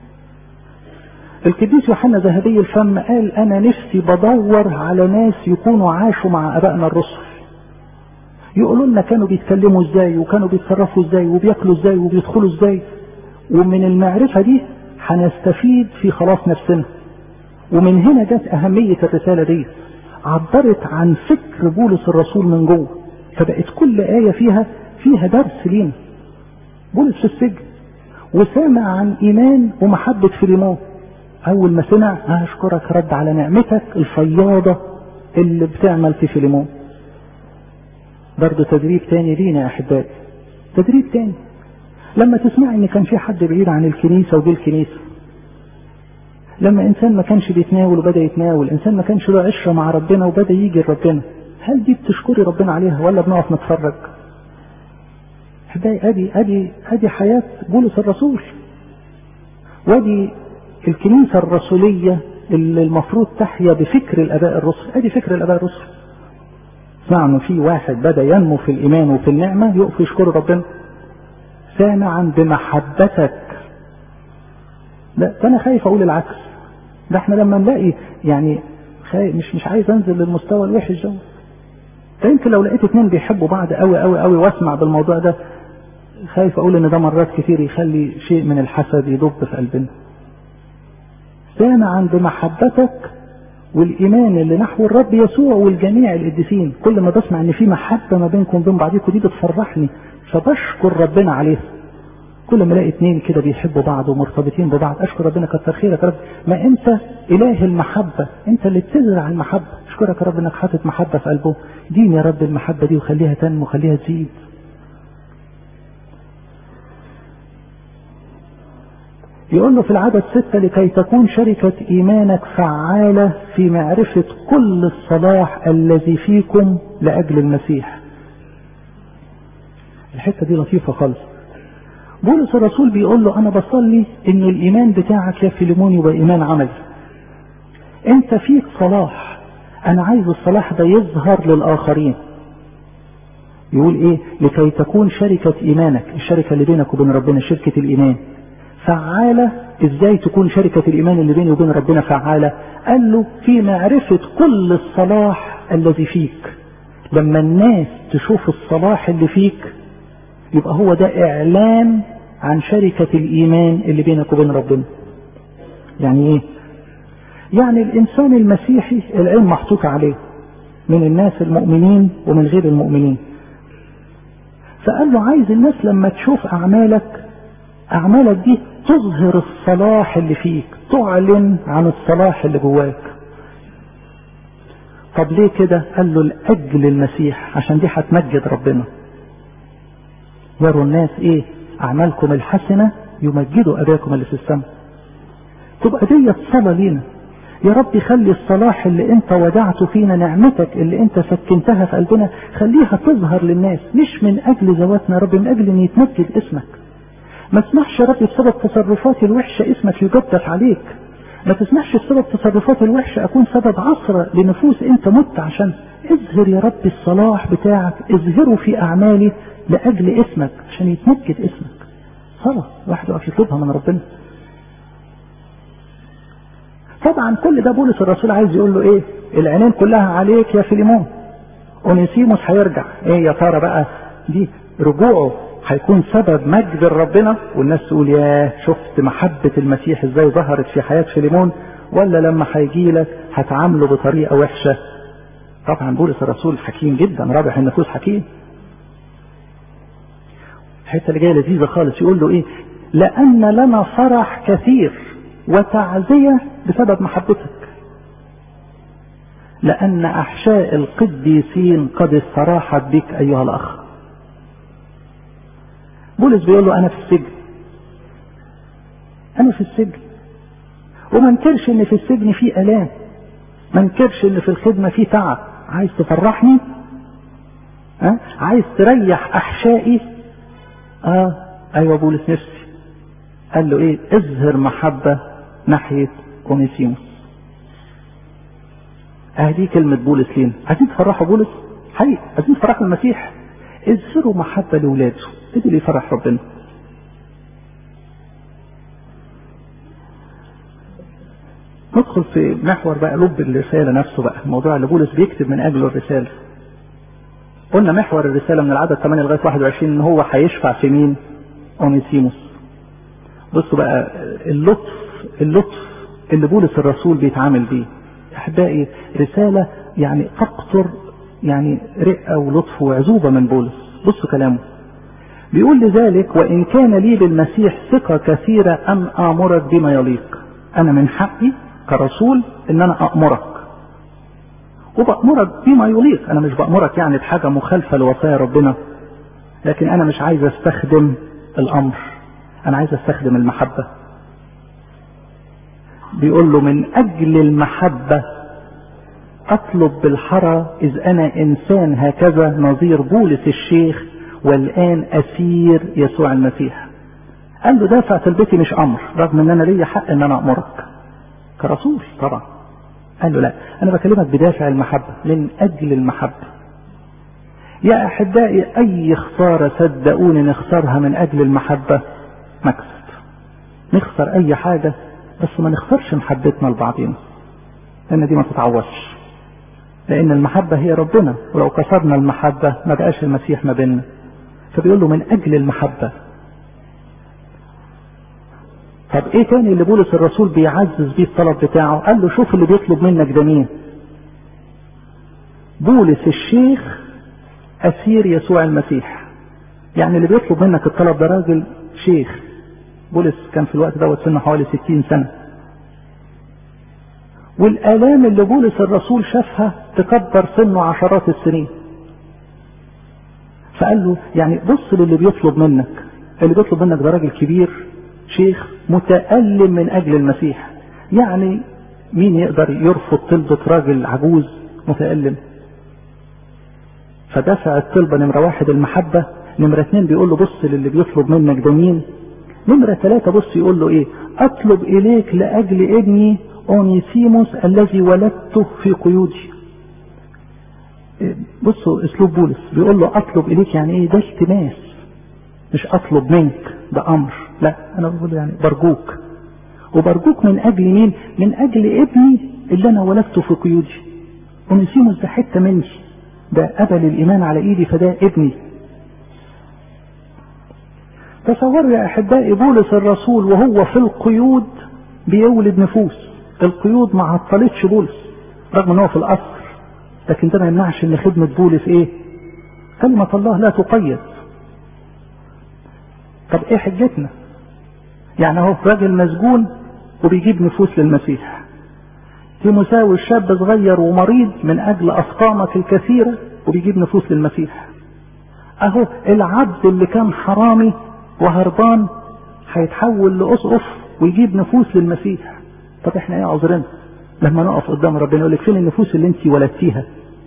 [SPEAKER 1] القديس يوحنا ذهبي الفم قال انا نفسي بدور على ناس يكونوا عاشوا مع ابائنا الرسل يقولوا لنا كانوا بيتكلموا ازاي وكانوا بيتصرفوا ازاي وبياكلوا ازاي وبيدخلوا ازاي ومن المعرفه دي هنستفيد في خلاص نفسنا ومن هنا جت اهميه الرساله دي عبرت عن فكر بولس الرسول من جوه فبقت كل ايه فيها فيها درس لينا بولس في السجن وسامع عن ايمان ومحبه فيليمون اول ما سمع اشكرك رد على نعمتك الفياضة اللي بتعمل في فيليمون برضه تدريب تاني لينا يا احبائي تدريب تاني لما تسمعي ان كان في حد بعيد عن الكنيسة وجه الكنيسة لما انسان ما كانش بيتناول وبدا يتناول انسان ما كانش له عشره مع ربنا وبدا يجي لربنا هل دي بتشكري ربنا عليها ولا بنقف نتفرج احبائي ادي ادي ادي حياه بولس الرسول وادي الكنيسه الرسوليه اللي المفروض تحيا بفكر الاباء الرسل ادي فكر الاباء الرسل سمعنا في واحد بدا ينمو في الايمان وفي النعمه يقف يشكر ربنا سامعا بمحبتك لا ده انا خايف اقول العكس ده احنا لما نلاقي يعني خايف مش مش عايز انزل للمستوى الوحش ده فيمكن لو لقيت اتنين بيحبوا بعض قوي قوي قوي واسمع بالموضوع ده خايف اقول ان ده مرات كتير يخلي شيء من الحسد يدب في قلبنا سامعا بمحبتك والايمان اللي نحو الرب يسوع والجميع القديسين كل ما بسمع ان في محبه ما بينكم وبين بعضكم دي بتفرحني فبشكر ربنا عليها كل ما الاقي اتنين كده بيحبوا بعض ومرتبطين ببعض اشكر ربنا كتر خيرك يا رب ما انت اله المحبه انت اللي بتزرع المحبه اشكرك يا رب انك حاطط محبه في قلبه دين يا رب المحبه دي وخليها تنمو وخليها تزيد يقول له في العدد ستة لكي تكون شركة إيمانك فعالة في معرفة كل الصلاح الذي فيكم لأجل المسيح الحتة دي لطيفة خالص بولس الرسول بيقول له انا بصلي ان الايمان بتاعك يا فيليمون يبقى ايمان عملي انت فيك صلاح انا عايز الصلاح ده يظهر للاخرين يقول ايه لكي تكون شركة ايمانك الشركة اللي بينك وبين ربنا شركة الايمان فعالة ازاي تكون شركة الايمان اللي بيني وبين ربنا فعالة قال له في معرفة كل الصلاح الذي فيك لما الناس تشوف الصلاح اللي فيك يبقى هو ده اعلان عن شركة الايمان اللي بينك وبين ربنا يعني ايه يعني الانسان المسيحي العلم محطوط عليه من الناس المؤمنين ومن غير المؤمنين فقال له عايز الناس لما تشوف اعمالك اعمالك دي تظهر الصلاح اللي فيك تعلن عن الصلاح اللي جواك طب ليه كده قال له لاجل المسيح عشان دي هتمجد ربنا يروا الناس ايه اعمالكم الحسنة يمجدوا اباكم اللي في السماء تبقى دي الصلاة لينا يا رب خلي الصلاح اللي انت ودعته فينا نعمتك اللي انت سكنتها في قلبنا خليها تظهر للناس مش من اجل ذواتنا يا رب من اجل ان يتمجد اسمك ما تسمحش يا رب بسبب تصرفاتي الوحشة اسمك يجدف عليك ما تسمحش بسبب تصرفاتي الوحشة اكون سبب عصرة لنفوس انت مت عشان اظهر يا رب الصلاح بتاعك اظهره في اعمالي لاجل اسمك عشان يتمجد اسمك صلاة واحد يقف يطلبها من ربنا طبعا كل ده بولس الرسول عايز يقول له ايه العينين كلها عليك يا فيليمون اونيسيموس هيرجع ايه يا ترى بقى دي رجوعه هيكون سبب مجد ربنا والناس تقول يا شفت محبة المسيح ازاي ظهرت في حياة فيليمون ولا لما هيجي لك هتعامله بطريقة وحشة طبعا بولس الرسول حكيم جدا رابح النفوس حكيم الحته اللي جايه لذيذه خالص يقول له ايه لان لنا فرح كثير وتعزيه بسبب محبتك لان احشاء القديسين قد استراحت بك ايها الاخ بولس بيقول له انا في السجن انا في السجن وما انكرش ان في السجن في الام ما انكرش ان في الخدمه في تعب عايز تفرحني ها عايز تريح احشائي اه ايوه بولس نفسي قال له ايه اظهر محبة ناحية اونيسيموس اهدي كلمة بولس لينا عايزين تفرحوا بولس حقيقي عايزين تفرحوا المسيح اظهروا محبة لاولاده ايه اللي يفرح ربنا ندخل في محور بقى لب الرسالة نفسه بقى الموضوع اللي بولس بيكتب من اجله الرسالة قلنا محور الرسالة من العدد 8 لغاية 21 ان هو هيشفع في مين اونيسيموس بصوا بقى اللطف اللطف اللي بولس الرسول بيتعامل بيه احبائي رسالة يعني تقطر يعني رقة ولطف وعزوبة من بولس بصوا كلامه بيقول لذلك وإن كان لي بالمسيح ثقة كثيرة أن آمرك بما يليق انا من حقي كرسول ان انا امرك وبأمرك بما يليق انا مش بأمرك يعني بحاجة مخالفة لوصايا ربنا لكن انا مش عايز استخدم الامر انا عايز استخدم المحبة بيقول له من اجل المحبة اطلب بالحرى اذ انا انسان هكذا نظير بولس الشيخ والان اسير يسوع المسيح قال له دافع طلبتي مش امر رغم ان انا ليا حق ان انا امرك كرسول طبعا قال له لا انا بكلمك بدافع المحبة من اجل المحبة يا احبائي اي خسارة صدقوني نخسرها من اجل المحبة مكسب نخسر اي حاجة بس ما نخسرش محبتنا لبعضنا لان دي ما تتعوضش لان المحبة هي ربنا ولو كسرنا المحبة ما بقاش المسيح ما بيننا فبيقول له من اجل المحبة طب ايه تاني اللي بولس الرسول بيعزز بيه الطلب بتاعه قال له شوف اللي بيطلب منك ده مين بولس الشيخ اسير يسوع المسيح يعني اللي بيطلب منك الطلب ده راجل شيخ بولس كان في الوقت دوت سنه حوالي ستين سنة والآلام اللي بولس الرسول شافها تكبر سنه عشرات السنين فقال له يعني بص للي بيطلب منك اللي بيطلب منك ده راجل كبير شيخ متألم من أجل المسيح يعني مين يقدر يرفض طلبة راجل عجوز متألم فدفع الطلبة نمرة واحد المحبة نمرة اتنين بيقول له بص للي بيطلب منك ده مين نمرة ثلاثة بص يقول له ايه اطلب اليك لاجل ابني اونيسيموس الذي ولدته في قيودي بصوا اسلوب بولس بيقول له اطلب اليك يعني ايه ده التماس مش اطلب منك ده امر لا انا بقول يعني برجوك وبرجوك من اجل مين من اجل ابني اللي انا ولدته في قيودي اونيسيموس ده حته مني ده قبل الايمان على ايدي فده ابني تصوروا يا احبائي بولس الرسول وهو في القيود بيولد نفوس القيود ما عطلتش بولس رغم ان هو في الاسر لكن ده ما يمنعش ان خدمه بولس ايه كلمه الله لا تقيد طب ايه حجتنا يعني اهو راجل مسجون وبيجيب نفوس للمسيح تيموساوي الشاب صغير ومريض من اجل اسقامك الكثيره وبيجيب نفوس للمسيح اهو العبد اللي كان حرامي وهربان هيتحول لأسقف ويجيب نفوس للمسيح طب احنا ايه عذرنا لما نقف قدام ربنا يقول لك فين النفوس اللي انت ولدتيها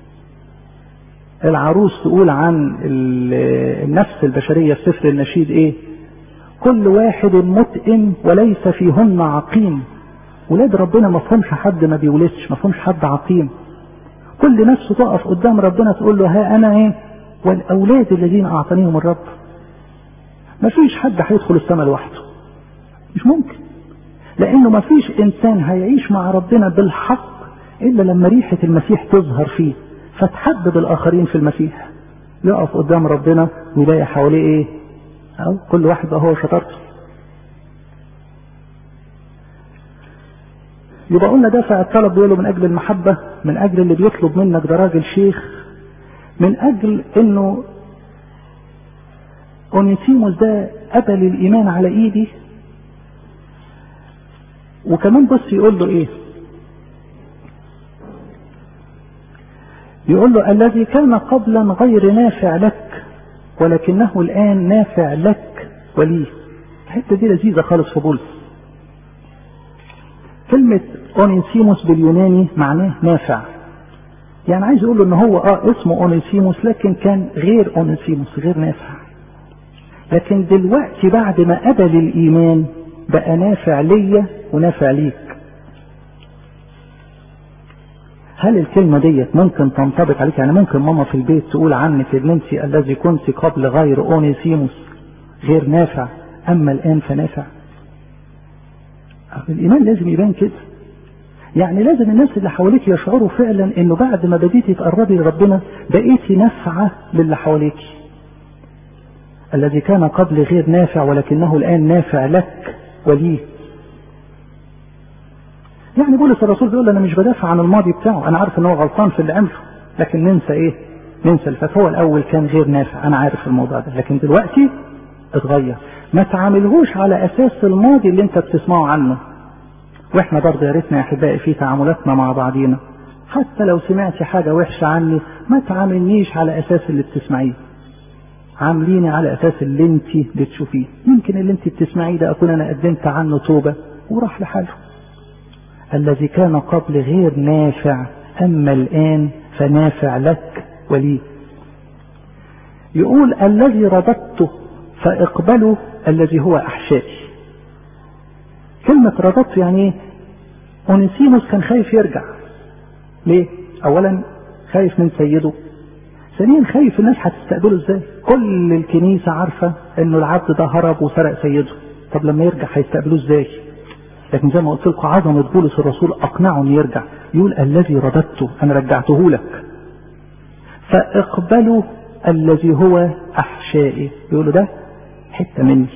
[SPEAKER 1] العروس تقول عن النفس البشرية في سفر النشيد ايه كل واحد متئم وليس فيهن عقيم ولاد ربنا ما فهمش حد ما بيولدش ما فهمش حد عقيم كل نفس تقف قدام ربنا تقول له ها انا ايه والاولاد الذين اعطانيهم الرب ما فيش حد هيدخل السماء لوحده مش ممكن لانه ما فيش انسان هيعيش مع ربنا بالحق الا لما ريحة المسيح تظهر فيه فتحبب الاخرين في المسيح يقف قدام ربنا ويلاقي حواليه ايه او كل واحد بقى هو شطارته يبقى قلنا دافع الطلب بيقوله من اجل المحبة من اجل اللي بيطلب منك ده راجل شيخ من اجل انه اونيسيموس ده قبل الايمان على ايدي وكمان بص يقول له ايه يقول له الذي كان قبلا غير نافع لك ولكنه الان نافع لك ولي الحته دي لذيذه خالص في بولس كلمة اونيسيموس باليوناني معناه نافع يعني عايز يقول له ان هو اه اسمه اونيسيموس لكن كان غير اونيسيموس غير نافع لكن دلوقتي بعد ما قبل الايمان بقى نافع ليا ونافع ليك هل الكلمة ديت ممكن تنطبق عليك يعني ممكن ماما في البيت تقول عنك ان انت الذي كنت قبل غير اونيسيموس غير نافع اما الان فنافع الايمان لازم يبان كده يعني لازم الناس اللي حواليك يشعروا فعلا انه بعد ما بديتي تقربي لربنا بقيتي نافعه للي حواليك الذي كان قبل غير نافع ولكنه الان نافع لك وليه يعني بولس الرسول بيقول انا مش بدافع عن الماضي بتاعه انا عارف ان هو غلطان في اللي عمله لكن ننسى ايه ننسى اللي فات هو الاول كان غير نافع انا عارف الموضوع ده لكن دلوقتي اتغير ما تعاملهوش على اساس الماضي اللي انت بتسمعه عنه واحنا برضه يا ريتنا يا احبائي في تعاملاتنا مع بعضينا حتى لو سمعتي حاجه وحشه عني ما تعاملنيش على اساس اللي بتسمعيه عامليني على اساس اللي انت بتشوفيه يمكن اللي انت بتسمعيه ده اكون انا قدمت عنه توبه وراح لحاله الذي كان قبل غير نافع اما الان فنافع لك ولي يقول الذي رددته فاقبله الذي هو احشائي كلمة رددت يعني ايه اونيسيموس كان خايف يرجع ليه اولا خايف من سيده ثانيا خايف الناس هتستقبله ازاي كل الكنيسة عارفة انه العبد ده هرب وسرق سيده طب لما يرجع هيستقبلوه ازاي لكن زي ما قلت لكم عظمة بولس الرسول اقنعه انه يرجع يقول الذي رددته انا رجعته لك فاقبلوا الذي هو احشائي يقولوا ده حتة مني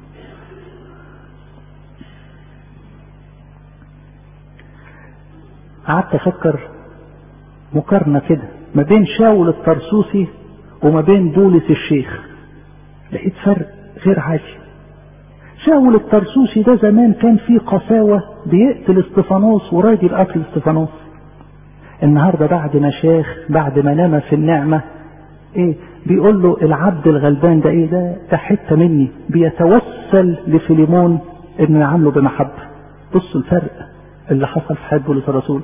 [SPEAKER 1] قعدت افكر مقارنة كده ما بين شاول الطرسوسي وما بين بولس الشيخ لقيت فرق غير عادي شاول الطرسوسي ده زمان كان فيه قساوة بيقتل استفانوس وراضي بقتل استفانوس النهاردة بعد ما شاخ بعد ما نام في النعمة ايه بيقول له العبد الغلبان ده ايه ده ده حتة مني بيتوسل لفيليمون انه يعامله بمحبة بصوا الفرق اللي حصل في حياة بولس الرسول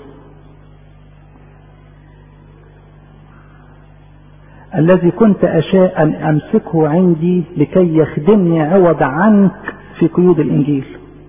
[SPEAKER 1] الذي كنت أشاء أن أمسكه عندي لكي يخدمني عوض عنك في قيود الإنجيل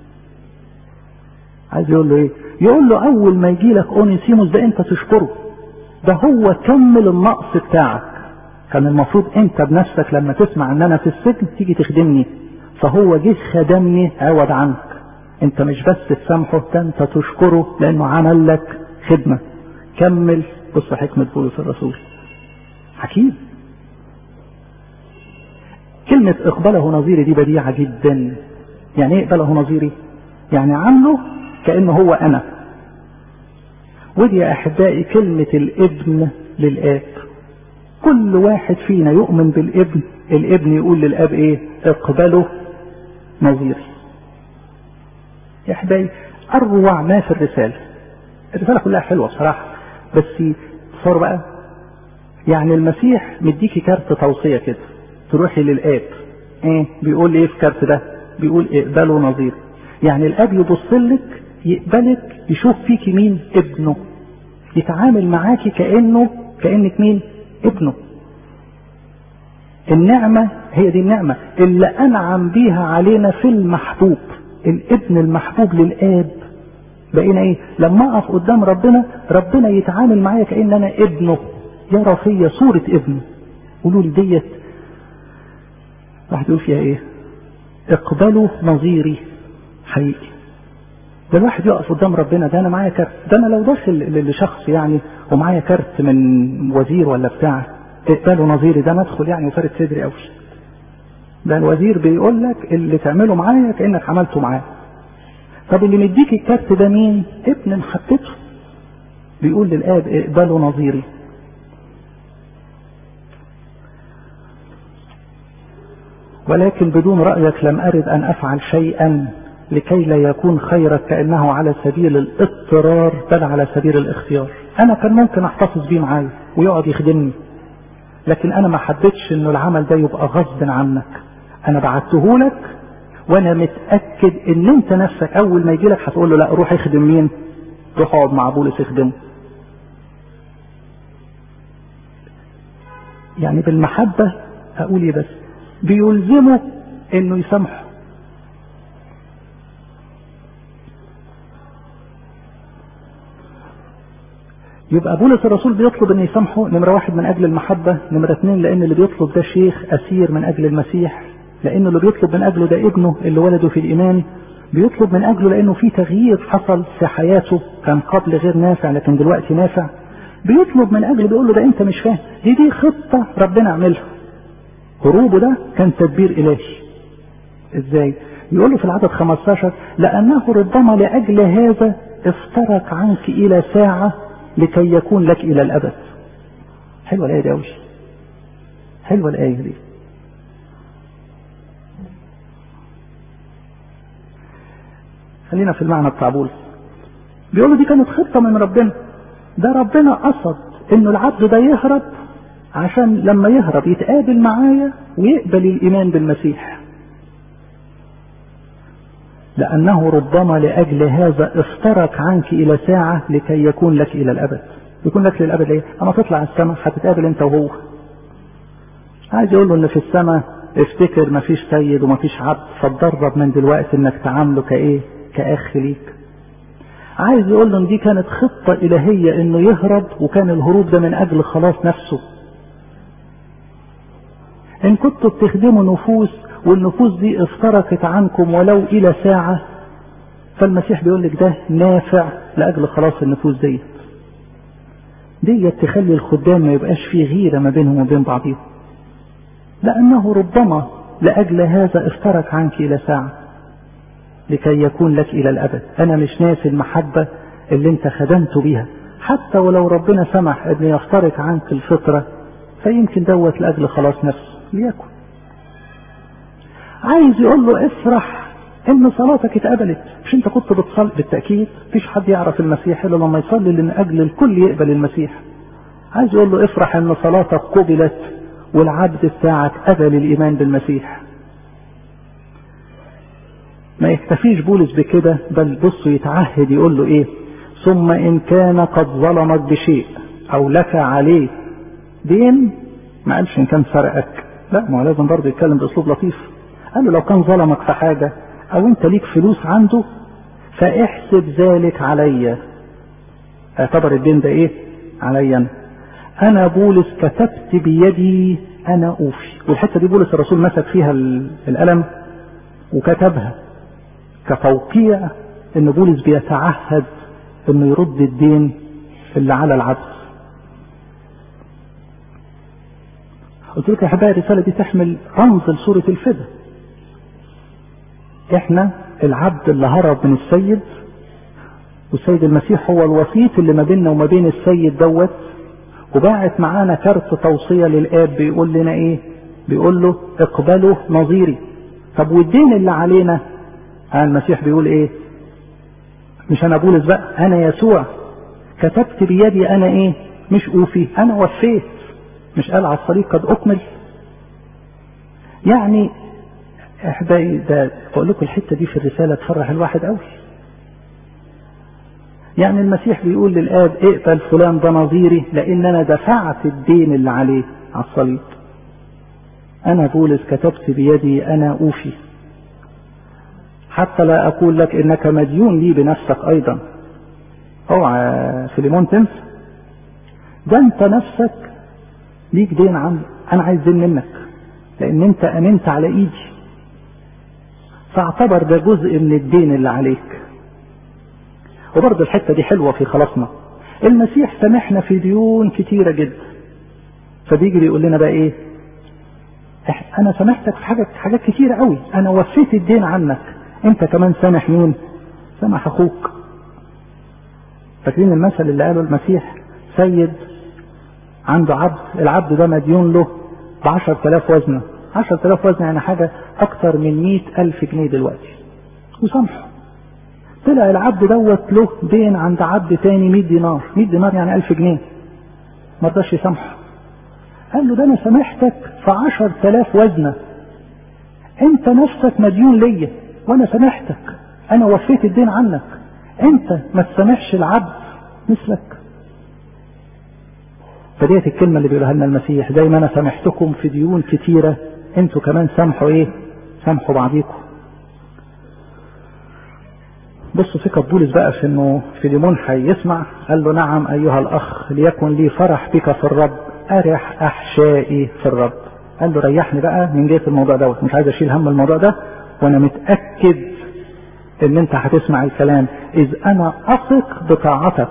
[SPEAKER 1] عايز يقول له إيه يقول له أول ما يجي لك أونيسيموس ده أنت تشكره ده هو كمل النقص بتاعك كان المفروض أنت بنفسك لما تسمع أن أنا في السجن تيجي تخدمني فهو جه خدمني عوض عنك أنت مش بس تسامحه ده أنت تشكره لأنه عمل لك خدمة كمل بص حكمة بولس الرسول حكيم كلمة اقبله نظيري دي بديعة جدا يعني ايه اقبله نظيري يعني عامله كأنه هو انا ودي يا احبائي كلمة الابن للاب كل واحد فينا يؤمن بالابن الابن يقول للاب ايه اقبله نظيري يا احبائي اروع ما في الرسالة الرسالة كلها حلوة بصراحة بس صار بقى يعني المسيح مديكي كارت توصية كده تروحي للآب ايه بيقول ايه في الكارت ده بيقول اقبلوا نظير يعني الآب يبص لك يقبلك يشوف فيكي مين ابنه يتعامل معاكي كأنه كأنك مين ابنه النعمة هي دي النعمة اللي أنعم بيها علينا في المحبوب الابن المحبوب للآب بقينا ايه لما اقف قدام ربنا ربنا يتعامل معايا كأن انا ابنه يرى فيا صورة ابنه قولوا لي ديت واحد يقول فيها ايه اقبلوا نظيري حقيقي ده الواحد يقف قدام ربنا ده انا معايا كارت ده انا لو داخل لشخص يعني ومعايا كارت من وزير ولا بتاع اقبلوا نظيري ده ندخل يعني وفارد صدري قوي ده الوزير بيقول لك اللي تعمله معايا كانك عملته معاه طب اللي مديك الكارت ده مين ابن محبته بيقول للاب اقبلوا نظيري ولكن بدون رأيك لم أرد أن أفعل شيئا لكي لا يكون خيرك كأنه على سبيل الاضطرار بل على سبيل الاختيار أنا كان ممكن أحتفظ بيه معايا ويقعد يخدمني لكن أنا ما حبيتش إنه العمل ده يبقى غصب عنك أنا بعته لك وأنا متأكد إن أنت نفسك أول ما يجي لك هتقول له لا روح اخدم مين؟ روح اقعد مع بولس اخدمه. يعني بالمحبة أقول إيه بس؟ بيلزمه انه يسامحه يبقى بولس الرسول بيطلب ان يسامحه نمرة واحد من اجل المحبة نمرة اثنين لان اللي بيطلب ده شيخ اسير من اجل المسيح لان اللي بيطلب من اجله ده ابنه اللي ولده في الايمان بيطلب من اجله لانه في تغيير حصل في حياته كان قبل غير نافع لكن دلوقتي نافع بيطلب من اجله بيقول له ده انت مش فاهم دي دي خطة ربنا عملها هروبه ده كان تدبير إلهي ازاي يقول له في العدد 15 لأنه ربما لأجل هذا افترق عنك إلى ساعة لكي يكون لك إلى الأبد حلوة الآية دي أوي حلوة الآية دي خلينا في المعنى بتاع بولس بيقولوا دي كانت خطة من ربنا ده ربنا قصد انه العبد ده يهرب عشان لما يهرب يتقابل معايا ويقبل الايمان بالمسيح لانه ربما لاجل هذا افترك عنك الى ساعة لكي يكون لك الى الابد يكون لك للابد ايه اما تطلع السماء هتتقابل انت وهو عايز يقول له ان في السماء افتكر مفيش سيد ومفيش عبد فتدرب من دلوقتي انك تعامله كايه كاخ ليك عايز يقول له ان دي كانت خطة الهية انه يهرب وكان الهروب ده من اجل خلاص نفسه ان كنتوا بتخدموا نفوس والنفوس دي افترقت عنكم ولو الى ساعة فالمسيح بيقول لك ده نافع لاجل خلاص النفوس ديت ديت تخلي الخدام ما يبقاش فيه غيرة ما بينهم وبين بعضهم لأنه ربما لأجل هذا افترق عنك إلى ساعة لكي يكون لك إلى الأبد أنا مش ناسي المحبة اللي أنت خدمت بيها حتى ولو ربنا سمح أن يفترق عنك الفطرة فيمكن دوت لأجل خلاص نفسه ليكن عايز يقول له افرح ان صلاتك اتقبلت مش انت كنت بتصلي بالتأكيد مفيش حد يعرف المسيح الا لما يصلي لان اجل الكل يقبل المسيح عايز يقول له افرح ان صلاتك قبلت والعبد بتاعك قبل الايمان بالمسيح ما يكتفيش بولس بكده بل بص يتعهد يقول له ايه ثم ان كان قد ظلمك بشيء او لك عليه دين ما قالش ان كان سرقك لا ما هو لازم برضه يتكلم باسلوب لطيف قال له لو كان ظلمك في حاجه او انت ليك فلوس عنده فاحسب ذلك عليا اعتبر الدين ده ايه عليا انا انا بولس كتبت بيدي انا اوفي والحته دي بولس الرسول مسك فيها القلم وكتبها كتوقيع ان بولس بيتعهد انه يرد الدين اللي على العبد قلت لك يا احبائي الرساله دي تحمل رمز لصوره الفدا احنا العبد اللي هرب من السيد والسيد المسيح هو الوسيط اللي ما بيننا وما بين السيد دوت وباعت معانا كارت توصيه للاب بيقول لنا ايه بيقول له اقبلوا نظيري طب والدين اللي علينا المسيح بيقول ايه مش انا بولس بقى انا يسوع كتبت بيدي انا ايه مش اوفي انا وفيت مش قال على الصليب قد اكمل يعني احبائي ده بقول لكم الحته دي في الرساله تفرح الواحد قوي يعني المسيح بيقول للاب اقبل فلان ده نظيري لان انا دفعت الدين اللي عليه على الصليب انا بولس كتبت بيدي انا اوفي حتى لا اقول لك انك مديون لي بنفسك ايضا اوعى فيليمون تنسى ده انت نفسك ليك دين عندي انا عايز دين منك لان انت امنت على ايدي فاعتبر ده جزء من الدين اللي عليك وبرضه الحتة دي حلوة في خلاصنا المسيح سامحنا في ديون كتيرة جدا فبيجي بيقول لنا بقى ايه انا سامحتك في حاجات حاجات كتيرة قوي انا وفيت الدين عنك انت كمان سامح مين سامح اخوك فاكرين المثل اللي قاله المسيح سيد عنده عبد العبد ده مديون له بعشر تلاف وزنة عشر تلاف وزنة يعني حاجة اكتر من مئة الف جنيه دلوقتي وسامحه طلع العبد دوت له دين عند عبد تاني 100 دينار 100 دينار يعني 1000 جنيه ما رضاش يسامحه قال له ده انا سامحتك في 10000 وزنه انت نفسك مديون ليا وانا سامحتك انا وفيت الدين عنك انت ما تسامحش العبد مثلك فديت الكلمه اللي بيقولها لنا المسيح زي ما انا سامحتكم في ديون كتيره انتوا كمان سامحوا ايه سامحوا بعضيكم بصوا ثقة بولس بقى في انه فيليمون هيسمع قال له نعم ايها الاخ ليكن لي فرح بك في الرب ارح احشائي في الرب قال له ريحني بقى من جهة الموضوع دوت مش عايز اشيل هم الموضوع ده وانا متأكد ان انت هتسمع الكلام اذ انا اثق بطاعتك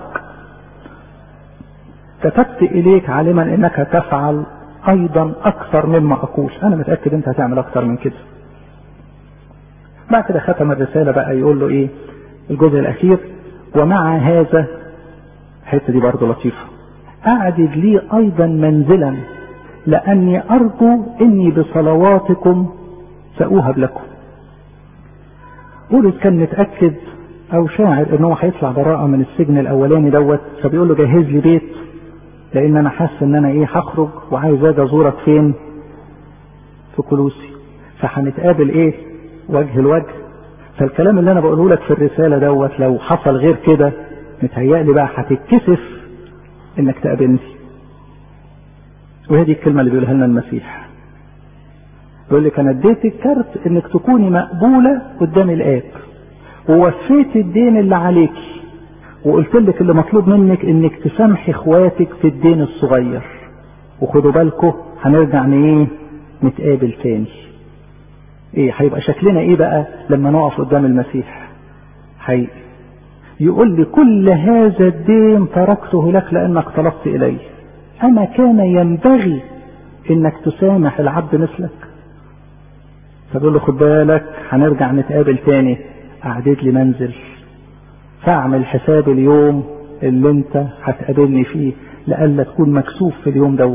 [SPEAKER 1] كتبت اليك عالما انك تفعل ايضا اكثر مما اقول انا متأكد انت هتعمل اكثر من كده بعد كده ختم الرسالة بقى يقول له ايه الجزء الأخير ومع هذا الحتة دي برضه لطيفة أعدد لي أيضا منزلا لأني أرجو إني بصلواتكم سأوهب لكم بولس كان متأكد او شاعر ان هو هيطلع براءة من السجن الاولاني دوت فبيقول له جهز لي بيت لان انا حاسس ان انا ايه هخرج وعايز اجي ازورك فين في كلوسي فهنتقابل ايه وجه لوجه فالكلام اللي انا بقوله لك في الرسالة دوت لو حصل غير كده متهيألي بقى هتتكسف انك تقابلني وهي دي الكلمة اللي بيقولها لنا المسيح يقول لك انا اديتك كارت انك تكوني مقبولة قدام الاب ووفيت الدين اللي عليكي وقلت لك اللي مطلوب منك انك تسامحي اخواتك في الدين الصغير وخدوا بالكم هنرجع ايه نتقابل تاني ايه هيبقى شكلنا ايه بقى لما نقف قدام المسيح حقيقي يقول لي كل هذا الدين تركته لك لانك طلبت الي اما كان ينبغي انك تسامح العبد مثلك فبيقول له خد بالك هنرجع نتقابل تاني اعدد لي منزل فاعمل حساب اليوم اللي انت هتقابلني فيه لألا تكون مكسوف في اليوم دوت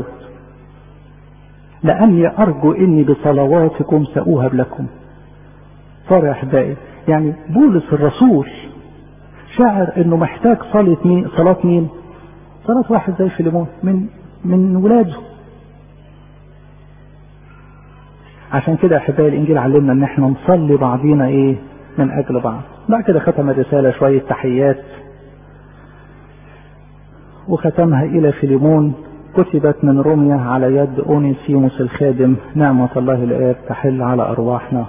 [SPEAKER 1] لأني أرجو إني بصلواتكم سأوهب لكم صار يا أحبائي يعني بولس الرسول شعر إنه محتاج صلاة مين صلاة مين؟ صلاة واحد زي فيليمون من من ولاده عشان كده أحبائي الإنجيل علمنا إن إحنا نصلي بعضينا إيه من أجل بعض بعد كده ختم الرسالة شوية تحيات وختمها إلى فيليمون كتبت من روميا على يد أونيسيموس الخادم نعمة الله الآب تحل على أرواحنا